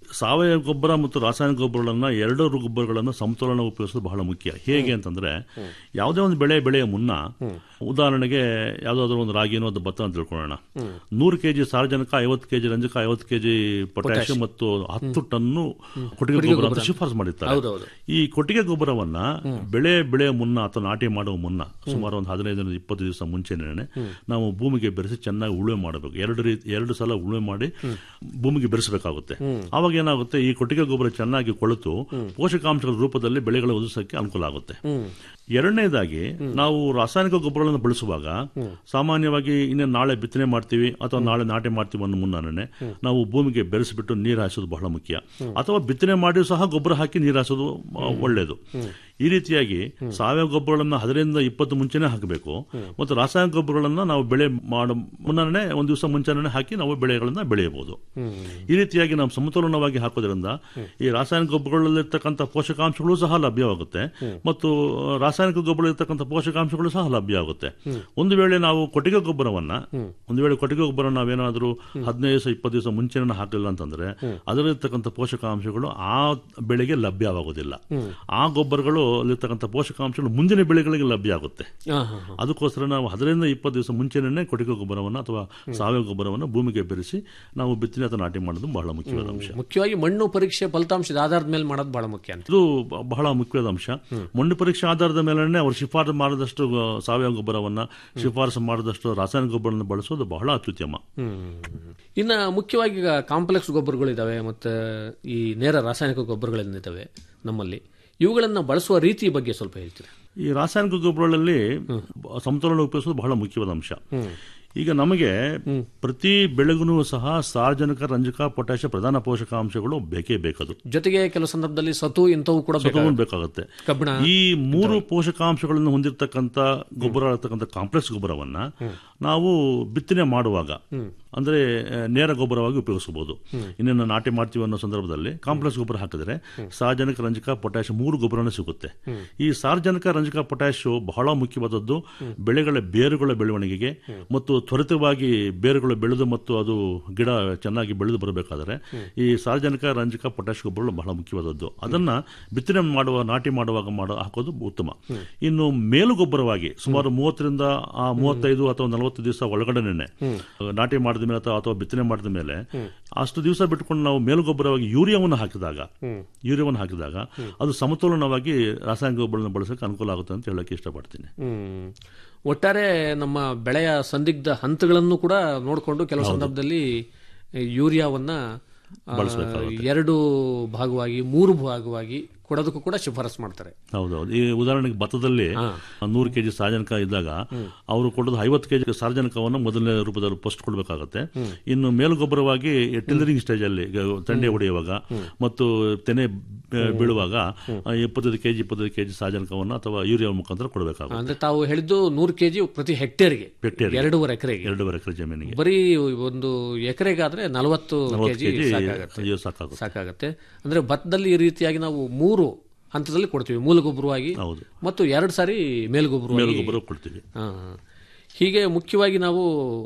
ಸಾವಯವ ಗೊಬ್ಬರ ಮತ್ತು ರಾಸಾಯನಿಕ ಗೊಬ್ಬರಗಳನ್ನ ಎರಡು ಗೊಬ್ಬರಗಳನ್ನು ಸಮತೋಲನ ಉಪಯೋಗಿಸೋದು ಬಹಳ ಮುಖ್ಯ ಹೇಗೆ ಅಂತಂದ್ರೆ ಯಾವುದೇ ಒಂದು ಬೆಳೆ ಬೆಳೆಯ ಮುನ್ನ ಉದಾಹರಣೆಗೆ ಯಾವುದಾದ್ರೂ ಒಂದು ರಾಗಿನೋ ಒಂದು ಭತ್ತ ಅಂತ ತಿಳ್ಕೊಳ್ಳೋಣ ನೂರು ಕೆಜಿ ಸಾರಜನಕ ಐವತ್ತು ಕೆಜಿ ರಂಜಕ ಐವತ್ತು ಕೆಜಿ ಪೊಟ್ಯಾಷಿಯಂ ಮತ್ತು ಹತ್ತು ಟನ್ನು ಕೊಟ್ಟಿಗೆ ಗೊಬ್ಬರ ಅಂತ ಶಿಫಾರಸು ಮಾಡಿರ್ತಾರೆ ಹೌದೌದು. ಈ ಕೊಟ್ಟಿಗೆ ಗೊಬ್ಬರವನ್ನ ಬೆಳೆ ಬೆಳೆಯ ಮುನ್ನ ಅಥವಾ ನಾಟಿ ಮಾಡುವ ಮುನ್ನ ಸುಮಾರು ಒಂದು ಹದಿನೈದರಿಂದ ಇಪ್ಪತ್ತು ದಿವಸ ಮುಂಚೆನೆ ನಾವು ಭೂಮಿಗೆ ಬೆರೆಸಿ ಚೆನ್ನಾಗಿ ಉಳುಮೆ ಮಾಡಬೇಕು ಎರಡು ರೀತಿ ಎರಡು ಸಲ ಉಳುಮೆ ಮಾಡಿ ಭೂಮಿಗೆ ಬೆರೆಸಬೇಕಾಗುತ್ತೆ ಆವಾಗ ಏನಾಗುತ್ತೆ ಈ ಕೊಟ್ಟಿಗೆ ಗೊಬ್ಬರ ಚೆನ್ನಾಗಿ ಕೊಳೆತು ಪೋಷಕಾಂಶಗಳ ರೂಪದಲ್ಲಿ ಬೆಳೆಗಳ ಒದಗಿಸಕ್ಕೆ ಅನುಕೂಲ ಆಗುತ್ತೆ ಎರಡನೇದಾಗಿ ನಾವು ರಾಸಾಯನಿಕ ಗೊಬ್ಬರಗಳನ್ನು ಬಳಸುವಾಗ ಸಾಮಾನ್ಯವಾಗಿ ಇನ್ನು ನಾಳೆ ಬಿತ್ತನೆ ಮಾಡ್ತೀವಿ ಅಥವಾ ನಾಳೆ ನಾಟಿ ಮಾಡ್ತೀವಿ ಅನ್ನೋ ಮುನ್ನಾನೆ ನಾವು ಭೂಮಿಗೆ ಬೆರೆಸಿಬಿಟ್ಟು ನೀರು ಹಾಯಿಸೋದು ಬಹಳ ಮುಖ್ಯ ಅಥವಾ ಬಿತ್ತನೆ ಮಾಡಿ ಸಹ ಗೊಬ್ಬರ ಹಾಕಿ ನೀರು ಹಾಯಿಸೋದು ಆ, ಒಳ್ಳೆಯದು ಈ ರೀತಿಯಾಗಿ ಸಾವಯವ ಗೊಬ್ಬರಗಳನ್ನ ಹದಿನೈದರಿಂದ ಇಪ್ಪತ್ತು ಮುಂಚೆನೆ ಹಾಕಬೇಕು ಮತ್ತು ರಾಸಾಯನಿಕ ಗೊಬ್ಬರಗಳನ್ನ ನಾವು ಬೆಳೆ ಮಾಡೋ ಮುನ್ನನೇ ಒಂದು ದಿವಸ ಮುಂಚೆನೇ ಹಾಕಿ ನಾವು ಬೆಳೆಗಳನ್ನ ಬೆಳೆಯಬಹುದು ಈ ರೀತಿಯಾಗಿ ನಾವು ಸಮತೋಲನವಾಗಿ ಹಾಕೋದ್ರಿಂದ ಈ ರಾಸಾಯನಿಕ ಗೊಬ್ಬರಗಳಲ್ಲಿರ್ತಕ್ಕಂಥ ಪೋಷಕಾಂಶಗಳು ಸಹ ಲಭ್ಯವಾಗುತ್ತೆ ಮತ್ತು ರಾಸಾಯನಿಕ ಗೊಬ್ಬರಲ್ಲಿರ್ತಕ್ಕಂಥ ಪೋಷಕಾಂಶಗಳು ಸಹ ಲಭ್ಯವಾಗುತ್ತೆ ಒಂದು ವೇಳೆ ನಾವು ಕೊಟ್ಟಿಗೆ ಗೊಬ್ಬರವನ್ನ ಒಂದು ವೇಳೆ ಕೊಟ್ಟಿಗೆ ಗೊಬ್ಬರ ನಾವೇನಾದ್ರೂ ಹದಿನೈದು ದಿವಸ ಇಪ್ಪತ್ತು ದಿವಸ ಮುಂಚೆನೇ ಹಾಕಲಿಲ್ಲ ಅಂತಂದ್ರೆ ಅದರಲ್ಲಿರ್ತಕ್ಕಂಥ ಪೋಷಕಾಂಶಗಳು ಆ ಬೆಳೆಗೆ ಲಭ್ಯವಾಗೋದಿಲ್ಲ ಆ ಗೊಬ್ಬರಗಳು ಅಲ್ಲಿರ್ತಕ್ಕಂಥ ಪೋಷಕಾಂಶಗಳು ಮುಂದಿನ ಬೆಳೆಗಳಿಗೆ ಲಭ್ಯ ಆಗುತ್ತೆ ಹಾ, ಹಾ, ಹಾ. ಅದಕ್ಕೋಸ್ಕರ ನಾವು ಹದಿನೈದರಿಂದ ಇಪ್ಪತ್ತು ದಿವಸ ಮುಂಚೆನೇ ಕೊಟ್ಟಿಗೆ ಗೊಬ್ಬರವನ್ನು ಅಥವಾ ಸಾವಯವ ಗೊಬ್ಬರವನ್ನು ಭೂಮಿಗೆ ಬೆರೆಸಿ ನಾವು ಬಿತ್ತನೆ ಅಥವಾ ನಾಟಿ ಮಾಡೋದು ಬಹಳ ಮುಖ್ಯವಾದ ಅಂಶ ಮುಖ್ಯವಾಗಿ ಮಣ್ಣು ಪರೀಕ್ಷೆ ಫಲಿತಾಂಶದ ಆಧಾರದ ಮೇಲೆ ಮಾಡೋದು ಬಹಳ ಮುಖ್ಯ ಅಂತ ಇದು ಬ- ಬಹಳ ಮುಖ್ಯವಾದ ಅಂಶ ಮಣ್ಣು ಪರೀಕ್ಷೆ ಆಧಾರದ ಮೇಲೆ ಅವರು ಶಿಫಾರಸು ಮಾಡಿದಷ್ಟು ಆ, ಸಾವಯವ ಗೊಬ್ಬರವನ್ನ ಶಿಫಾರಸು ಮಾಡಿದಷ್ಟು ರಾಸಾಯನಿಕ ಗೊಬ್ಬರವನ್ನು ಬಳಸೋದು ಬಹಳ ಅತ್ಯುತ್ತಮ ಇನ್ನು ಮುಖ್ಯವಾಗಿ ಈಗ ಕಾಂಪ್ಲೆಕ್ಸ್ ಗೊಬ್ಬರಗಳಿದ್ದಾವೆ ಮತ್ತು ಈ ನೇರ ರಾಸಾಯನಿಕ ಗೊಬ್ಬರಗಳಿದ್ದಾವೆ ನಮ್ಮಲ್ಲಿ ಇವುಗಳನ್ನು ಬಳಸುವ ರೀತಿ ಬಗ್ಗೆ ಸ್ವಲ್ಪ ಹೇಳ್ತೀರಾ ಈ ರಾಸಾಯನಿಕ ಗೊಬ್ಬರಗಳಲ್ಲಿ ಬ- ಸಮತೋಲನ ಉಪಯೋಗಿಸೋದು ಬಹಳ ಮುಖ್ಯವಾದ ಅಂಶ ಈಗ ನಮಗೆ ಪ್ರತಿ ಬೆಳೆಗೂ ಸಹ ಸಾರ್ವಜನಿಕ ರಂಜಕ ಪೊಟ್ಯಾಷಿಯಂ ಪ್ರಧಾನ ಪೋಷಕಾಂಶಗಳು ಬೇಕೇ ಬೇಕದು ಜೊತೆಗೆ ಕೆಲವು ಸಂದರ್ಭದಲ್ಲಿ ಸತು ಇಂಥವು ಕೂಡ ಬೇಕಾಗುತ್ತೆ. ತಗೊಂಡ್ಬೇಕಾಗತ್ತೆ ಕಬ್ಬಿಣ ಈ ಮೂರು ಪೋಷಕಾಂಶಗಳನ್ನು ಹೊಂದಿರತಕ್ಕಂತ ಗೊಬ್ಬರ ಇರತಕ್ಕಂಥ ಕಾಂಪ್ಲೆಕ್ಸ್ ಗೊಬ್ಬರವನ್ನ ನಾವು ಬಿತ್ತನೆ ಮಾಡುವಾಗ ಅಂದ್ರೆ ಆ, ನೇರ ಗೊಬ್ಬರವಾಗಿ ಉಪಯೋಗಿಸಬಹುದು ಇನ್ನೇನು ನಾಟಿ ಮಾಡ್ತೀವಿ ಅನ್ನೋ ಸಂದರ್ಭದಲ್ಲಿ ಕಾಂಪ್ಲೆಕ್ಸ್ ಗೊಬ್ಬರ ಹಾಕಿದ್ರೆ ಸಾರ್ವಜನಿಕ ರಂಜಕ ಪೊಟ್ಯಾಷ್ ಮೂರು ಗೊಬ್ಬರನೇ ಸಿಗುತ್ತೆ ಈ ಸಾರ್ವಜನಿಕ ರಂಜಕ ಪೊಟ್ಯಾಶ್ ಬಹಳ ಮುಖ್ಯವಾದದ್ದು ಬೆಳೆಗಳ ಬೇರುಗಳ ಬೆಳವಣಿಗೆಗೆ ಮತ್ತು ತ್ವರಿತವಾಗಿ ಬೇರುಗಳು ಬೆಳೆದು ಮತ್ತು ಅದು ಗಿಡ ಚೆನ್ನಾಗಿ ಬೆಳೆದು ಬರಬೇಕಾದರೆ ಈ ಸಾರ್ವಜನಿಕ ರಂಜಕ ಪೊಟ್ಯಾಶ್ ಗೊಬ್ಬರಗಳು ಬಹಳ ಮುಖ್ಯವಾದದ್ದು ಅದನ್ನ ಬಿತ್ತನೆ ಮಾಡುವ ನಾಟಿ ಮಾಡುವಾಗ ಮಾಡೋ ಹಾಕೋದು ಉತ್ತಮ ಇನ್ನು ಮೇಲು ಗೊಬ್ಬರವಾಗಿ ಸುಮಾರು ಮೂವತ್ತರಿಂದ ಆ ಮೂವತ್ತೈದು ಅಥವಾ ನಲವತ್ತು ದಿವಸ ಒಳಗಡೆನೆ ನಾಟಿ ಮಾಡಿದ ಮೇಲೆ ಅಥವಾ ಅಥವಾ ಬಿತ್ತನೆ ಮಾಡಿದ ಮೇಲೆ ಅಷ್ಟು ದಿವಸ ಬಿಟ್ಕೊಂಡು ನಾವು ಮೇಲು ಗೊಬ್ಬರವಾಗಿ ಯೂರಿಯಾವನ್ನು ಹಾಕಿದಾಗ ಯೂರಿಯಾವನ್ನು ಹಾಕಿದಾಗ ಅದು ಸಮತೋಲನವಾಗಿ ರಾಸಾಯನಿಕ ಗೊಬ್ಬರವನ್ನು ಬಳಸಕ್ಕೆ ಅನುಕೂಲ ಆಗುತ್ತೆ ಅಂತ ಹೇಳಕ್ಕೆ ಇಷ್ಟಪಡ್ತೀನಿ ಹ್ಮ್. ಒಟ್ಟಾರೆ ನಮ್ಮ ಬೆಳೆಯ ಸಂದಿಗ್ಧ ಹಂತಗಳನ್ನು ಕೂಡ ನೋಡಿಕೊಂಡು ಕೆಲವು ಸಂದರ್ಭದಲ್ಲಿ ಯೂರಿಯಾವನ್ನ ಆ, ಎರಡು ಭಾಗವಾಗಿ ಮೂರು ಭಾಗವಾಗಿ ಕೊಡೋದಕ್ಕೂ ಕೂಡ ಶಿಫಾರಸು ಮಾಡ್ತಾರೆ ಹೌದೌದು ಈ ಉದಾಹರಣೆಗೆ ಭತ್ತದಲ್ಲಿ ನೂರು ಕೆಜಿ ಸಾರ್ವಜನಿಕ ಇದ್ದಾಗ ಅವರು ಕೊಡೋದು ಐವತ್ತು ಕೆಜಿ ಸಾರ್ವಜನಿಕವನ್ನು ಮೊದಲನೇ ರೂಪದಲ್ಲಿ ಫಸ್ಟ್ ಕೊಡಬೇಕಾಗುತ್ತೆ ಇನ್ನು ಮೇಲುಗೊಬ್ಬರವಾಗಿ ಟಿಲ್ಲರಿಂಗ್ ಸ್ಟೇಜ್ ಅಲ್ಲಿ ಈಗ ತಂಡೆ ಹೊಡೆಯುವಾಗ ಮತ್ತು ತೆನೆ ಬೆ- ಬೀಳುವಾಗ ಆ, ಇಪ್ಪತ್ತೈದು ಕೆಜಿ ಇಪ್ಪತ್ತೈದು ಕೆಜಿ ಸಾರ್ವಜನಿಕವನ್ನು ಅಥವಾ ಯೂರಿಯಾ ಮುಖಾಂತರ ಕೊಡಬೇಕಾಗುತ್ತೆ ಅಂದ್ರೆ ತಾವು ಹೇಳಿದ್ದು ನೂರು ಕೆಜಿ ಪ್ರತಿ ಹೆಕ್ಟೇರ್ಗೆ ಹೆಕ್ಟೇರ್ಗೆ. ಎರಡೂವರೆ ಎಕರೆಗೆ ಎರಡೂವರೆ ಎಕರೆ ಜಮೀನಿಗೆ ಬರೀ ಒಂದು ಎಕರೆಗಾದ್ರೆ ನಲವತ್ತು ಕೆಜಿ ಕೆಜಿ ಸಾಕಾಗತ್ತೆ ಅಯ್ಯೋ ಸಾಕಾಗುತ್ತೆ ಸಾಕಾಗತ್ತೆ ಅಂದ್ರೆ ಭತ್ತದಲ್ಲಿ ಈ ರೀತಿಯಾಗಿ ನಾವು ಮೂರು ಹಂತದಲ್ಲಿ ಕೊಡ್ತೀವಿ ಮೂಲ ಗೊಬ್ಬರವಾಗಿ ಹೌದು ಮತ್ತು ಎರಡು ಸಾರಿ ಮೇಲ್ಗೊಬ್ಬರವಾಗಿ ಮೇಲುಗೊಬ್ಬರ ಕೊಡ್ತೀವಿ ಹಾ, ಹಾ. ಹೀಗೆ ಮುಖ್ಯವಾಗಿ ನಾವು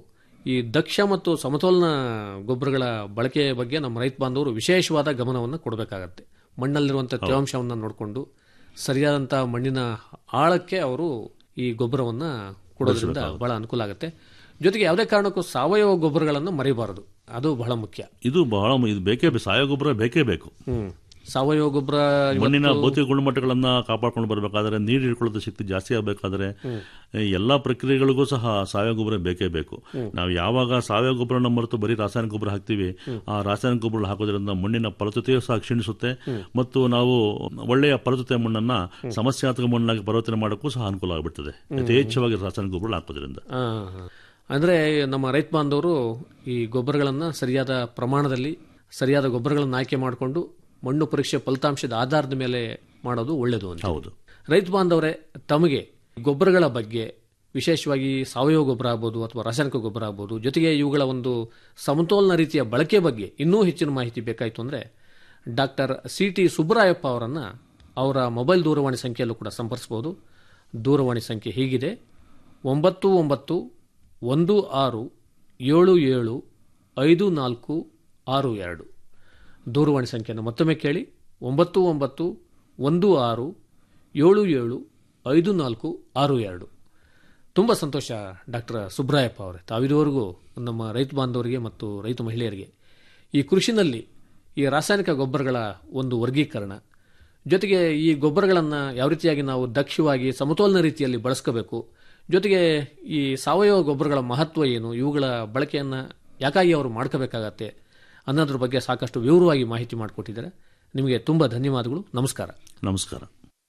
ಈ ದಕ್ಷ ಮತ್ತು ಸಮತೋಲನ ಗೊಬ್ಬರಗಳ ಬಳಕೆಯ ಬಗ್ಗೆ ನಮ್ಮ ರೈತ ಬಾಂಧವರು ವಿಶೇಷವಾದ ಗಮನವನ್ನು ಕೊಡಬೇಕಾಗತ್ತೆ ಮಣ್ಣಲ್ಲಿರುವಂಥ ತೇವಾಂಶವನ್ನು ನೋಡಿಕೊಂಡು ಸರಿಯಾದಂಥ ಮಣ್ಣಿನ ಆಳಕ್ಕೆ ಅವರು ಈ ಗೊಬ್ಬರವನ್ನು ಕೊಡೋದ್ರಿಂದ ಬಹಳ ಅನುಕೂಲ ಆಗುತ್ತೆ ಜೊತೆಗೆ ಯಾವುದೇ ಕಾರಣಕ್ಕೂ ಸಾವಯವ ಗೊಬ್ಬರಗಳನ್ನು ಮರಿಬಾರದು ಅದು ಬಹಳ ಮುಖ್ಯ ಇದು ಬಹಳ ಇದು ಬೇಕೇ ಬೇಕು ಸಾವಯವ ಗೊಬ್ಬರ ಬೇಕೇ ಬೇಕು ಹ್ಮ್ ಸಾವಯವ ಗೊಬ್ಬರ ಮಣ್ಣಿನ ಭೌತಿಕ ಗುಣಮಟ್ಟಗಳನ್ನ ಕಾಪಾಡ್ಕೊಂಡು ಬರಬೇಕಾದ್ರೆ ನೀರು ಹಿಡ್ಕೊಳ್ಳೋದು ಶಕ್ತಿ ಜಾಸ್ತಿ ಆಗಬೇಕಾದ್ರೆ ಎಲ್ಲಾ ಪ್ರಕ್ರಿಯೆಗಳಿಗೂ ಸಹ ಸಾವಯವ ಗೊಬ್ಬರ ಬೇಕೇ ಬೇಕು ನಾವು ಯಾವಾಗ ಸಾವಯವ ಗೊಬ್ಬರನ ಮರೆತು ಬರೀ ರಾಸಾಯನಿಕ ಗೊಬ್ಬರ ಹಾಕ್ತಿವಿ ಆ ರಾಸಾಯನಿಕ ಗೊಬ್ಬರ ಹಾಕೋದ್ರಿಂದ ಮಣ್ಣಿನ ಫಲವತ್ತತೆಯೂ ಸಹ ಕ್ಷೀಣಿಸುತ್ತೆ ಮತ್ತು ನಾವು ಒಳ್ಳೆಯ ಫಲವತ್ತತೆ ಮಣ್ಣನ್ನ ಸಮಸ್ಯಾತ್ಮಕ ಮಣ್ಣಾಗಿ ಪರಿವರ್ತನೆ ಮಾಡೋಕ್ಕೂ ಸಹ ಅನುಕೂಲ ಆಗಿಬಿಡ್ತದೆ ಯಥೇಚ್ಛವಾಗಿ ರಾಸಾಯನಿಕ ಗೊಬ್ಬರ ಹಾಕೋದ್ರಿಂದ ಆ, ಹಾ. ಅಂದ್ರೆ ನಮ್ಮ ರೈತ ಬಾಂಧವರು ಈ ಗೊಬ್ಬರಗಳನ್ನು ಸರಿಯಾದ ಪ್ರಮಾಣದಲ್ಲಿ ಸರಿಯಾದ ಗೊಬ್ಬರಗಳನ್ನು ಆಯ್ಕೆ ಮಾಡಿಕೊಂಡು ಮಣ್ಣು ಪರೀಕ್ಷೆ ಫಲಿತಾಂಶದ ಆಧಾರದ ಮೇಲೆ ಮಾಡೋದು ಒಳ್ಳೆಯದು ಅಂತ ಹೌದು ರೈತ ಬಾಂಧವರೇ ತಮಗೆ ಗೊಬ್ಬರಗಳ ಬಗ್ಗೆ ವಿಶೇಷವಾಗಿ ಸಾವಯವ ಗೊಬ್ಬರ ಆಗ್ಬೋದು ಅಥವಾ ರಾಸಾಯನಿಕ ಗೊಬ್ಬರ ಆಗ್ಬೋದು ಜೊತೆಗೆ ಇವುಗಳ ಒಂದು ಸಮತೋಲನ ರೀತಿಯ ಬಳಕೆ ಬಗ್ಗೆ ಇನ್ನೂ ಹೆಚ್ಚಿನ ಮಾಹಿತಿ ಬೇಕಾಯಿತು ಅಂದರೆ ಡಾಕ್ಟರ್ ಸಿ ಟಿ ಸುಬ್ಬರಾಯಪ್ಪ ಅವರನ್ನು ಅವರ ಮೊಬೈಲ್ ದೂರವಾಣಿ ಸಂಖ್ಯೆಯಲ್ಲೂ ಕೂಡ ಸಂಪರ್ಸ್ಬೋದು ದೂರವಾಣಿ ಸಂಖ್ಯೆ ಹೀಗಿದೆ ಒಂಬತ್ತು ಒಂಬತ್ತು ಒಂದು ಆರು ಏಳು ಏಳು ಐದು ನಾಲ್ಕು ಆರು ಎರಡು ದೂರವಾಣಿ ಸಂಖ್ಯೆಯನ್ನು ಮತ್ತೊಮ್ಮೆ ಕೇಳಿ ಒಂಬತ್ತು ಒಂಬತ್ತು ಒಂದು ಆರು ಏಳು ಏಳು ಐದು ನಾಲ್ಕು ಆರು ಎರಡು ತುಂಬ ಸಂತೋಷ ಡಾಕ್ಟರ್ ಸುಬ್ರಾಯಪ್ಪ ಅವರೇ ತಾವಿದುವರೆಗೂ ನಮ್ಮ ರೈತ ಬಾಂಧವರಿಗೆ ಮತ್ತು ರೈತ ಮಹಿಳೆಯರಿಗೆ ಈ ಕೃಷಿನಲ್ಲಿ ಈ ರಾಸಾಯನಿಕ ಗೊಬ್ಬರಗಳ ಒಂದು ವರ್ಗೀಕರಣ ಜೊತೆಗೆ ಈ ಗೊಬ್ಬರಗಳನ್ನು ಯಾವ ರೀತಿಯಾಗಿ ನಾವು ದಕ್ಷವಾಗಿ ಸಮತೋಲನ ರೀತಿಯಲ್ಲಿ ಬಳಸ್ಕೋಬೇಕು ಜೊತೆಗೆ ಈ ಸಾವಯವ ಗೊಬ್ಬರಗಳ ಮಹತ್ವ ಏನು ಇವುಗಳ ಬಳಕೆಯನ್ನು ಯಾಕಾಗಿ ಅವರು ಮಾಡ್ಕೋಬೇಕಾಗತ್ತೆ ಅನ್ನೋದ್ರ ಬಗ್ಗೆ ಸಾಕಷ್ಟು ವಿವರವಾಗಿ ಮಾಹಿತಿ ಮಾಡಿಕೊಟ್ಟಿದ್ದಾರೆ ನಿಮಗೆ ತುಂಬ ಧನ್ಯವಾದಗಳು ನಮಸ್ಕಾರ ನಮಸ್ಕಾರ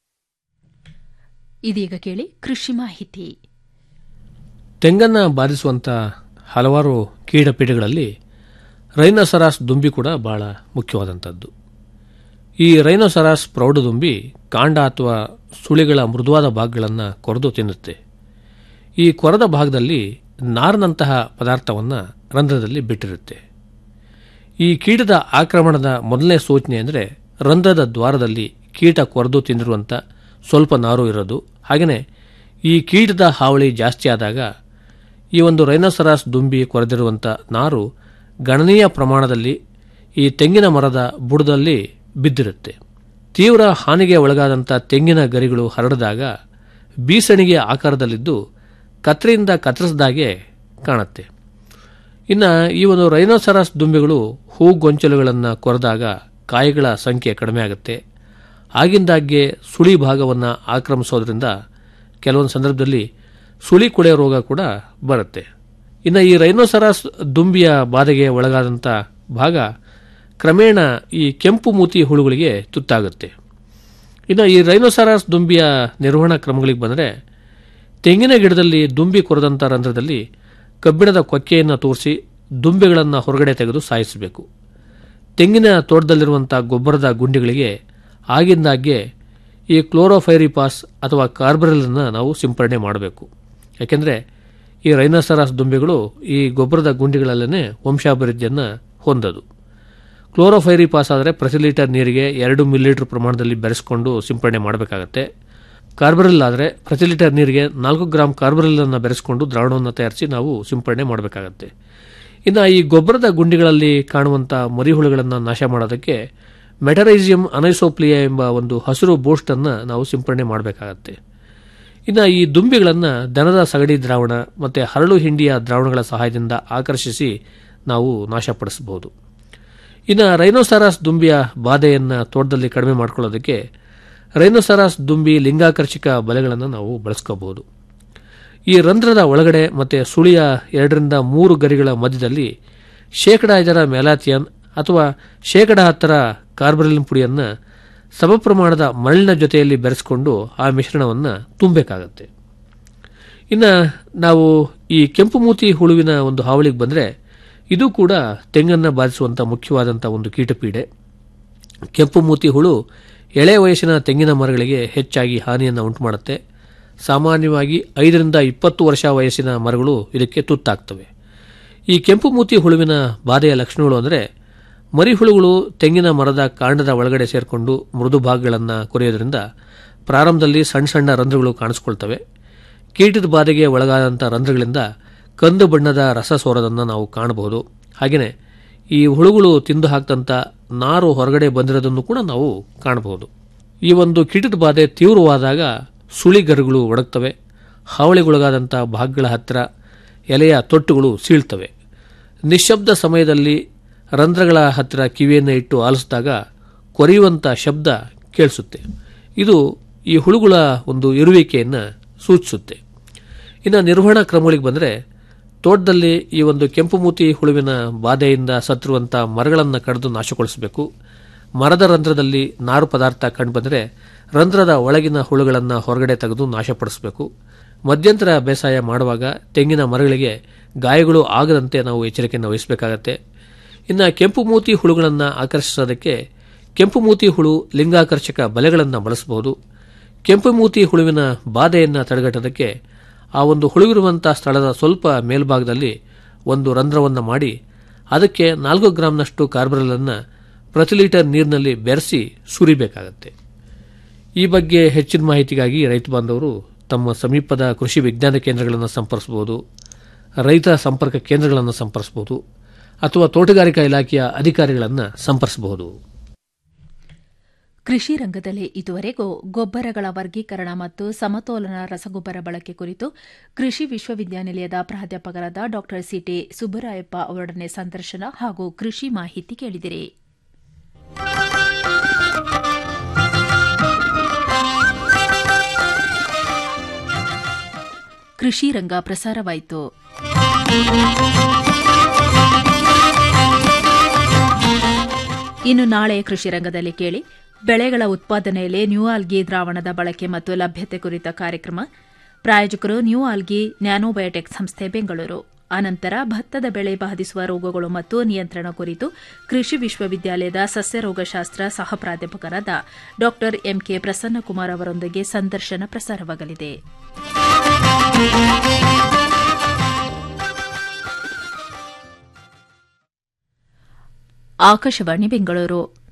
ಇದೀಗ ಕೇಳಿ ಕೃಷಿ ಮಾಹಿತಿ ತೆಂಗನ್ನು ಬಾಧಿಸುವಂಥ ಹಲವಾರು ಕೀಟಪೀಡೆಗಳಲ್ಲಿ ರೈನೋಸರಾಸ್ ದುಂಬಿ ಕೂಡ ಬಹಳ ಮುಖ್ಯವಾದಂಥದ್ದು ಈ ರೈನೋಸರಾಸ್ ಪ್ರೌಢದುಂಬಿ ಕಾಂಡ ಅಥವಾ ಸುಳಿಗಳ ಮೃದುವಾದ ಭಾಗಗಳನ್ನು ಕೊರೆದು ತಿನ್ನುತ್ತೆ ಈ ಕೊರೆದ ಭಾಗದಲ್ಲಿ ನಾರಿನಂತಹ ಪದಾರ್ಥವನ್ನು ರಂಧ್ರದಲ್ಲಿ ಬಿಟ್ಟಿರುತ್ತೆ ಈ ಕೀಟದ ಆಕ್ರಮಣದ ಮೊದಲನೇ ಸೂಚನೆ ಅಂದರೆ ರಂಧ್ರದ ದ್ವಾರದಲ್ಲಿ ಕೀಟ ಕೊರೆದು ತಿಂದಿರುವಂಥ ಸ್ವಲ್ಪ ನಾರು ಇರೋದು ಹಾಗೆಯೇ ಈ ಕೀಟದ ಹಾವಳಿ ಜಾಸ್ತಿ ಆದಾಗ ಈ ಒಂದು ರೈನೋಸರಾಸ್ ದುಂಬಿ ಕೊರೆದಿರುವಂಥ ನಾರು ಗಣನೀಯ ಪ್ರಮಾಣದಲ್ಲಿ ಈ ತೆಂಗಿನ ಮರದ ಬುಡದಲ್ಲಿ ಬಿದ್ದಿರುತ್ತೆ ತೀವ್ರ ಹಾನಿಗೆ ಒಳಗಾದಂಥ ತೆಂಗಿನ ಗರಿಗಳು ಹರಡಿದಾಗ ಬೀಸಣಿಗೆ ಆಕಾರದಲ್ಲಿದ್ದು ಕತ್ತರಿಯಿಂದ ಕತ್ತರಿಸಿದಾಗೆ ಕಾಣುತ್ತೆ ಇನ್ನು ಈ ಒಂದು ರೈನೋಸರಾಸ್ ದುಂಬಿಗಳು ಹೂ ಗೊಂಚಲುಗಳನ್ನು ಕೊರೆದಾಗ ಕಾಯಿಗಳ ಸಂಖ್ಯೆ ಕಡಿಮೆ ಆಗುತ್ತೆ ಆಗಿಂದಾಗ್ಗೆ ಸುಳಿ ಭಾಗವನ್ನು ಆಕ್ರಮಿಸೋದ್ರಿಂದ ಕೆಲವೊಂದು ಸಂದರ್ಭದಲ್ಲಿ ಸುಳಿ ಕೊಳೆ ರೋಗ ಕೂಡ ಬರುತ್ತೆ ಇನ್ನು ಈ ರೈನೋಸರಾಸ್ ದುಂಬಿಯ ಬಾಧೆಗೆ ಒಳಗಾದಂಥ ಭಾಗ ಕ್ರಮೇಣ ಈ ಕೆಂಪು ಮೂತಿ ಹುಳುಗಳಿಗೆ ತುತ್ತಾಗುತ್ತೆ ಇನ್ನು ಈ ರೈನೋಸರಾಸ್ ದುಂಬಿಯ ನಿರ್ವಹಣಾ ಕ್ರಮಗಳಿಗೆ ಬಂದರೆ ತೆಂಗಿನ ಗಿಡದಲ್ಲಿ ದುಂಬಿ ಕೊರೆದಂಥ ರಂಧ್ರದಲ್ಲಿ ಕಬ್ಬಿಣದ ಕೊಕ್ಕೆಯನ್ನು ತೋರಿಸಿ ದುಂಬಿಗಳನ್ನು ಹೊರಗಡೆ ತೆಗೆದು ಸಾಯಿಸಬೇಕು ತೆಂಗಿನ ತೋಟದಲ್ಲಿರುವಂಥ ಗೊಬ್ಬರದ ಗುಂಡಿಗಳಿಗೆ ಆಗಿಂದಾಗ್ಗೆ ಈ ಕ್ಲೋರೋಫೈರಿಪಾಸ್ ಅಥವಾ ಕಾರ್ಬರಲನ್ನು ನಾವು ಸಿಂಪರಣೆ ಮಾಡಬೇಕು ಯಾಕೆಂದರೆ ಈ ರೈನೋಸರಾಸ್ ದುಂಬಿಗಳು ಈ ಗೊಬ್ಬರದ ಗುಂಡಿಗಳಲ್ಲೇ ವಂಶಾಭಿವೃದ್ಧಿಯನ್ನು ಹೊಂದದು ಕ್ಲೋರೋಫೈರಿಪಾಸ್ ಆದರೆ ಪ್ರತಿ ಲೀಟರ್ ನೀರಿಗೆ ಎರಡು ಮಿಲಿಲೀಟರ್ ಪ್ರಮಾಣದಲ್ಲಿ ಬೆರೆಸ್ಕೊಂಡು ಸಿಂಪರಣೆ ಮಾಡಬೇಕಾಗತ್ತೆ ಕಾರ್ಬರಿಲ್ ಆದರೆ ಪ್ರತಿ ಲೀಟರ್ ನೀರಿಗೆ ನಾಲ್ಕು ಗ್ರಾಮ್ ಕಾರ್ಬರಿಲ್ಲನ್ನು ಬೆರೆಸ್ಕೊಂಡು ದ್ರಾವಣವನ್ನು ತಯಾರಿಸಿ ನಾವು ಸಿಂಪರಣೆ ಮಾಡಬೇಕಾಗತ್ತೆ ಇನ್ನು ಈ ಗೊಬ್ಬರದ ಗುಂಡಿಗಳಲ್ಲಿ ಕಾಣುವಂಥ ಮರಿಹುಳುಗಳನ್ನು ನಾಶ ಮಾಡೋದಕ್ಕೆ ಮೆಟರೈಸಿಯಂ ಅನೈಸೋಪ್ಲಿಯಾ ಎಂಬ ಒಂದು ಹಸಿರು ಬೋಸ್ಟನ್ನು ನಾವು ಸಿಂಪರಣೆ ಮಾಡಬೇಕಾಗತ್ತೆ ಇನ್ನು ಈ ದುಂಬಿಗಳನ್ನು ದನದ ಸಗಡಿ ದ್ರಾವಣ ಮತ್ತು ಹರಳು ಹಿಂಡಿಯ ದ್ರಾವಣಗಳ ಸಹಾಯದಿಂದ ಆಕರ್ಷಿಸಿ ನಾವು ನಾಶಪಡಿಸಬಹುದು ಇನ್ನು ರೈನೋಸಾರಾಸ್ ದುಂಬಿಯ ಬಾಧೆಯನ್ನು ತೋಟದಲ್ಲಿ ಕಡಿಮೆ ಮಾಡಿಕೊಳ್ಳೋದಕ್ಕೆ ರೈನೋಸಾರಾಸ್ ದುಂಬಿ ಲಿಂಗಾಕರ್ಷಕ ಬಲೆಗಳನ್ನು ನಾವು ಬಳಸ್ಕೋಬಹುದು ಈ ರಂಧ್ರದ ಒಳಗಡೆ ಮತ್ತು ಸುಳಿಯ ಎರಡರಿಂದ ಮೂರು ಗರಿಗಳ ಮಧ್ಯದಲ್ಲಿ ಶೇಕಡ ಐದರ ಮೆಲಾಥಿಯನ್ ಅಥವಾ ಶೇಕಡ ಹತ್ತರ ಕಾರ್ಬರಿಲಿನ್ ಪುಡಿಯನ್ನು ಸಮಪ್ರಮಾಣದ ಮರಳಿನ ಜೊತೆಯಲ್ಲಿ ಬೆರೆಸಿಕೊಂಡು ಆ ಮಿಶ್ರಣವನ್ನು ತುಂಬಬೇಕಾಗತ್ತೆ ಇನ್ನು ನಾವು ಈ ಕೆಂಪು ಮೂತಿ ಹುಳುವಿನ ಒಂದು ಹಾವಳಿಗೆ ಬಂದರೆ ಇದು ಕೂಡ ತೆಂಗನ್ನು ಬಾಧಿಸುವಂಥ ಮುಖ್ಯವಾದಂಥ ಒಂದು ಕೀಟಪೀಡೆ ಕೆಂಪು ಮೂತಿ ಹುಳು ಎಳೆ ವಯಸ್ಸಿನ ತೆಂಗಿನ ಮರಗಳಿಗೆ ಹೆಚ್ಚಾಗಿ ಹಾನಿಯನ್ನು ಉಂಟು ಮಾಡುತ್ತೆ ಸಾಮಾನ್ಯವಾಗಿ ಐದರಿಂದ ಇಪ್ಪತ್ತು ವರ್ಷ ವಯಸ್ಸಿನ ಮರಗಳು ಇದಕ್ಕೆ ತುತ್ತಾಗ್ತವೆ ಈ ಕೆಂಪು ಮೂತಿ ಹುಳುವಿನ ಬಾಧೆಯ ಲಕ್ಷಣಗಳು ಅಂದರೆ ಮರಿಹುಳುಗಳು ತೆಂಗಿನ ಮರದ ಕಾಂಡದ ಒಳಗಡೆ ಸೇರಿಕೊಂಡು ಮೃದು ಭಾಗಗಳನ್ನು ಕೊರೆಯೋದ್ರಿಂದ ಪ್ರಾರಂಭದಲ್ಲಿ ಸಣ್ಣ ಸಣ್ಣ ರಂಧ್ರಗಳು ಕಾಣಿಸ್ಕೊಳ್ತವೆ ಕೀಟದ ಬಾಧೆಗೆ ಒಳಗಾದಂಥ ರಂಧ್ರಗಳಿಂದ ಕಂದು ಬಣ್ಣದ ರಸ ಸೋರೋದನ್ನು ನಾವು ಕಾಣಬಹುದು ಹಾಗೆಯೇ ಈ ಹುಳುಗಳು ತಿಂದು ಹಾಕ್ತಂಥ ನಾರು ಹೊರಗಡೆ ಬಂದಿರೋದನ್ನು ಕೂಡ ನಾವು ಕಾಣಬಹುದು ಈ ಒಂದು ಕೀಟದ ಬಾಧೆ ತೀವ್ರವಾದಾಗ ಸುಳಿಗರುಗಳು ಒಡಗ್ತವೆ ಹಾವಳಿಗೊಳಗಾದಂಥ ಭಾಗಗಳ ಹತ್ತಿರ ಎಲೆಯ ತೊಟ್ಟುಗಳು ಸೀಳ್ತವೆ ನಿಶ್ಶಬ್ದ ಸಮಯದಲ್ಲಿ ರಂಧ್ರಗಳ ಹತ್ತಿರ ಕಿವಿಯನ್ನು ಇಟ್ಟು ಆಲಿಸಿದಾಗ ಕೊರೆಯುವಂಥ ಶಬ್ದ ಕೇಳಿಸುತ್ತೆ ಇದು ಈ ಹುಳುಗಳ ಒಂದು ಇರುವಿಕೆಯನ್ನು ಸೂಚಿಸುತ್ತೆ ಇನ್ನು ನಿರ್ವಹಣಾ ಕ್ರಮಗಳಿಗೆ ಬಂದರೆ ತೋಟದಲ್ಲಿ ಈ ಒಂದು ಕೆಂಪು ಮೂತಿ ಹುಳುವಿನ ಬಾಧೆಯಿಂದ ಸತ್ತಿರುವಂಥ ಮರಗಳನ್ನು ಕಡಿದು ನಾಶಗೊಳಿಸಬೇಕು ಮರದ ರಂಧ್ರದಲ್ಲಿ ನಾರು ಪದಾರ್ಥ ಕಂಡುಬಂದರೆ ರಂಧ್ರದ ಒಳಗಿನ ಹುಳುಗಳನ್ನು ಹೊರಗಡೆ ತೆಗೆದು ನಾಶಪಡಿಸಬೇಕು ಮಧ್ಯಂತರ ಬೇಸಾಯ ಮಾಡುವಾಗ ತೆಂಗಿನ ಮರಗಳಿಗೆ ಗಾಯಗಳು ಆಗದಂತೆ ನಾವು ಎಚ್ಚರಿಕೆಯನ್ನು ವಹಿಸಬೇಕಾಗತ್ತೆ ಇನ್ನು ಕೆಂಪು ಮೂತಿ ಹುಳುಗಳನ್ನು ಆಕರ್ಷಿಸೋದಕ್ಕೆ ಕೆಂಪು ಮೂತಿ ಹುಳು ಲಿಂಗಾಕರ್ಷಕ ಬಲೆಗಳನ್ನು ಬಳಸಬಹುದು ಕೆಂಪು ಮೂತಿ ಹುಳುವಿನ ಬಾಧೆಯನ್ನು ತಡೆಗಟ್ಟೋದಕ್ಕೆ ಆ ಒಂದು ಹುಳುವಿರುವಂಥ ಸ್ಥಳದ ಸ್ವಲ್ಪ ಮೇಲ್ಭಾಗದಲ್ಲಿ ಒಂದು ರಂಧ್ರವನ್ನು ಮಾಡಿ ಅದಕ್ಕೆ ನಾಲ್ಕು ಗ್ರಾಂನಷ್ಟು ಕಾರ್ಬರಲನ್ನು ಪ್ರತಿ ಲೀಟರ್ ನೀರಿನಲ್ಲಿ ಬೆರೆಸಿ ಸುರಿಬೇಕಾಗತ್ತೆ ಈ ಬಗ್ಗೆ ಹೆಚ್ಚಿನ ಮಾಹಿತಿಗಾಗಿ ರೈತ ಬಾಂಧವರು ತಮ್ಮ ಸಮೀಪದ ಕೃಷಿ ವಿಜ್ಞಾನ ಕೇಂದ್ರಗಳನ್ನು ಸಂಪರ್ಸಬಹುದು ರೈತ ಸಂಪರ್ಕ ಕೇಂದ್ರಗಳನ್ನು ಸಂಪರ್ಸಬಹುದು ಅಥವಾ ತೋಟಗಾರಿಕಾ ಇಲಾಖೆಯ ಅಧಿಕಾರಿಗಳನ್ನು ಸಂಪರ್ಸಬಹುದು ಕೃಷಿ ರಂಗದಲ್ಲಿ ಇದುವರೆಗೂ ಗೊಬ್ಬರಗಳ ವರ್ಗೀಕರಣ ಮತ್ತು ಸಮತೋಲನ ರಸಗೊಬ್ಬರ ಬಳಕೆ ಕುರಿತು ಕೃಷಿ ವಿಶ್ವವಿದ್ಯಾನಿಲಯದ ಪ್ರಾಧ್ಯಾಪಕರಾದ ಡಾ ಸಿಟಿ ಸುಬ್ಬರಾಯಪ್ಪ ಅವರೊಡನೆ ಸಂದರ್ಶನ ಹಾಗೂ ಕೃಷಿ ಮಾಹಿತಿ ಕೇಳಿದಿರಿ ಕೃಷಿ ರಂಗ ಪ್ರಸಾರವಾಯಿತು ಇನ್ನು ನಾಳೆ ಕೃಷಿ ರಂಗದಲ್ಲಿ ಕೇಳಿ ಬೆಳೆಗಳ ಉತ್ಪಾದನೆಯಲ್ಲಿ ನ್ಯೂ ಆಲ್ಗಿ ದ್ರಾವಣದ ಬಳಕೆ ಮತ್ತು ಲಭ್ಯತೆ ಕುರಿತ ಕಾರ್ಯಕ್ರಮ ಪ್ರಾಯೋಜಕರು ನ್ಯೂ ಆಲ್ಗಿ ನ್ಯಾನೋಬಯೋಟೆಕ್ ಸಂಸ್ಥೆ ಬೆಂಗಳೂರು ಅನಂತರ ಭತ್ತದ ಬೆಳೆ ಬಾಧಿಸುವ ರೋಗಗಳು ಮತ್ತು ನಿಯಂತ್ರಣ ಕುರಿತು ಕೃಷಿ ವಿಶ್ವವಿದ್ಯಾಲಯದ ಸಸ್ಯರೋಗಶಾಸ್ತ್ರ ಸಹ ಪ್ರಾಧ್ಯಾಪಕರಾದ ಡಾ ಎಂಕೆ ಪ್ರಸನ್ನಕುಮಾರ್ ಅವರೊಂದಿಗೆ ಸಂದರ್ಶನ ಪ್ರಸಾರವಾಗಲಿದೆ ಆಕಾಶವಾಣಿ ಬೆಂಗಳೂರು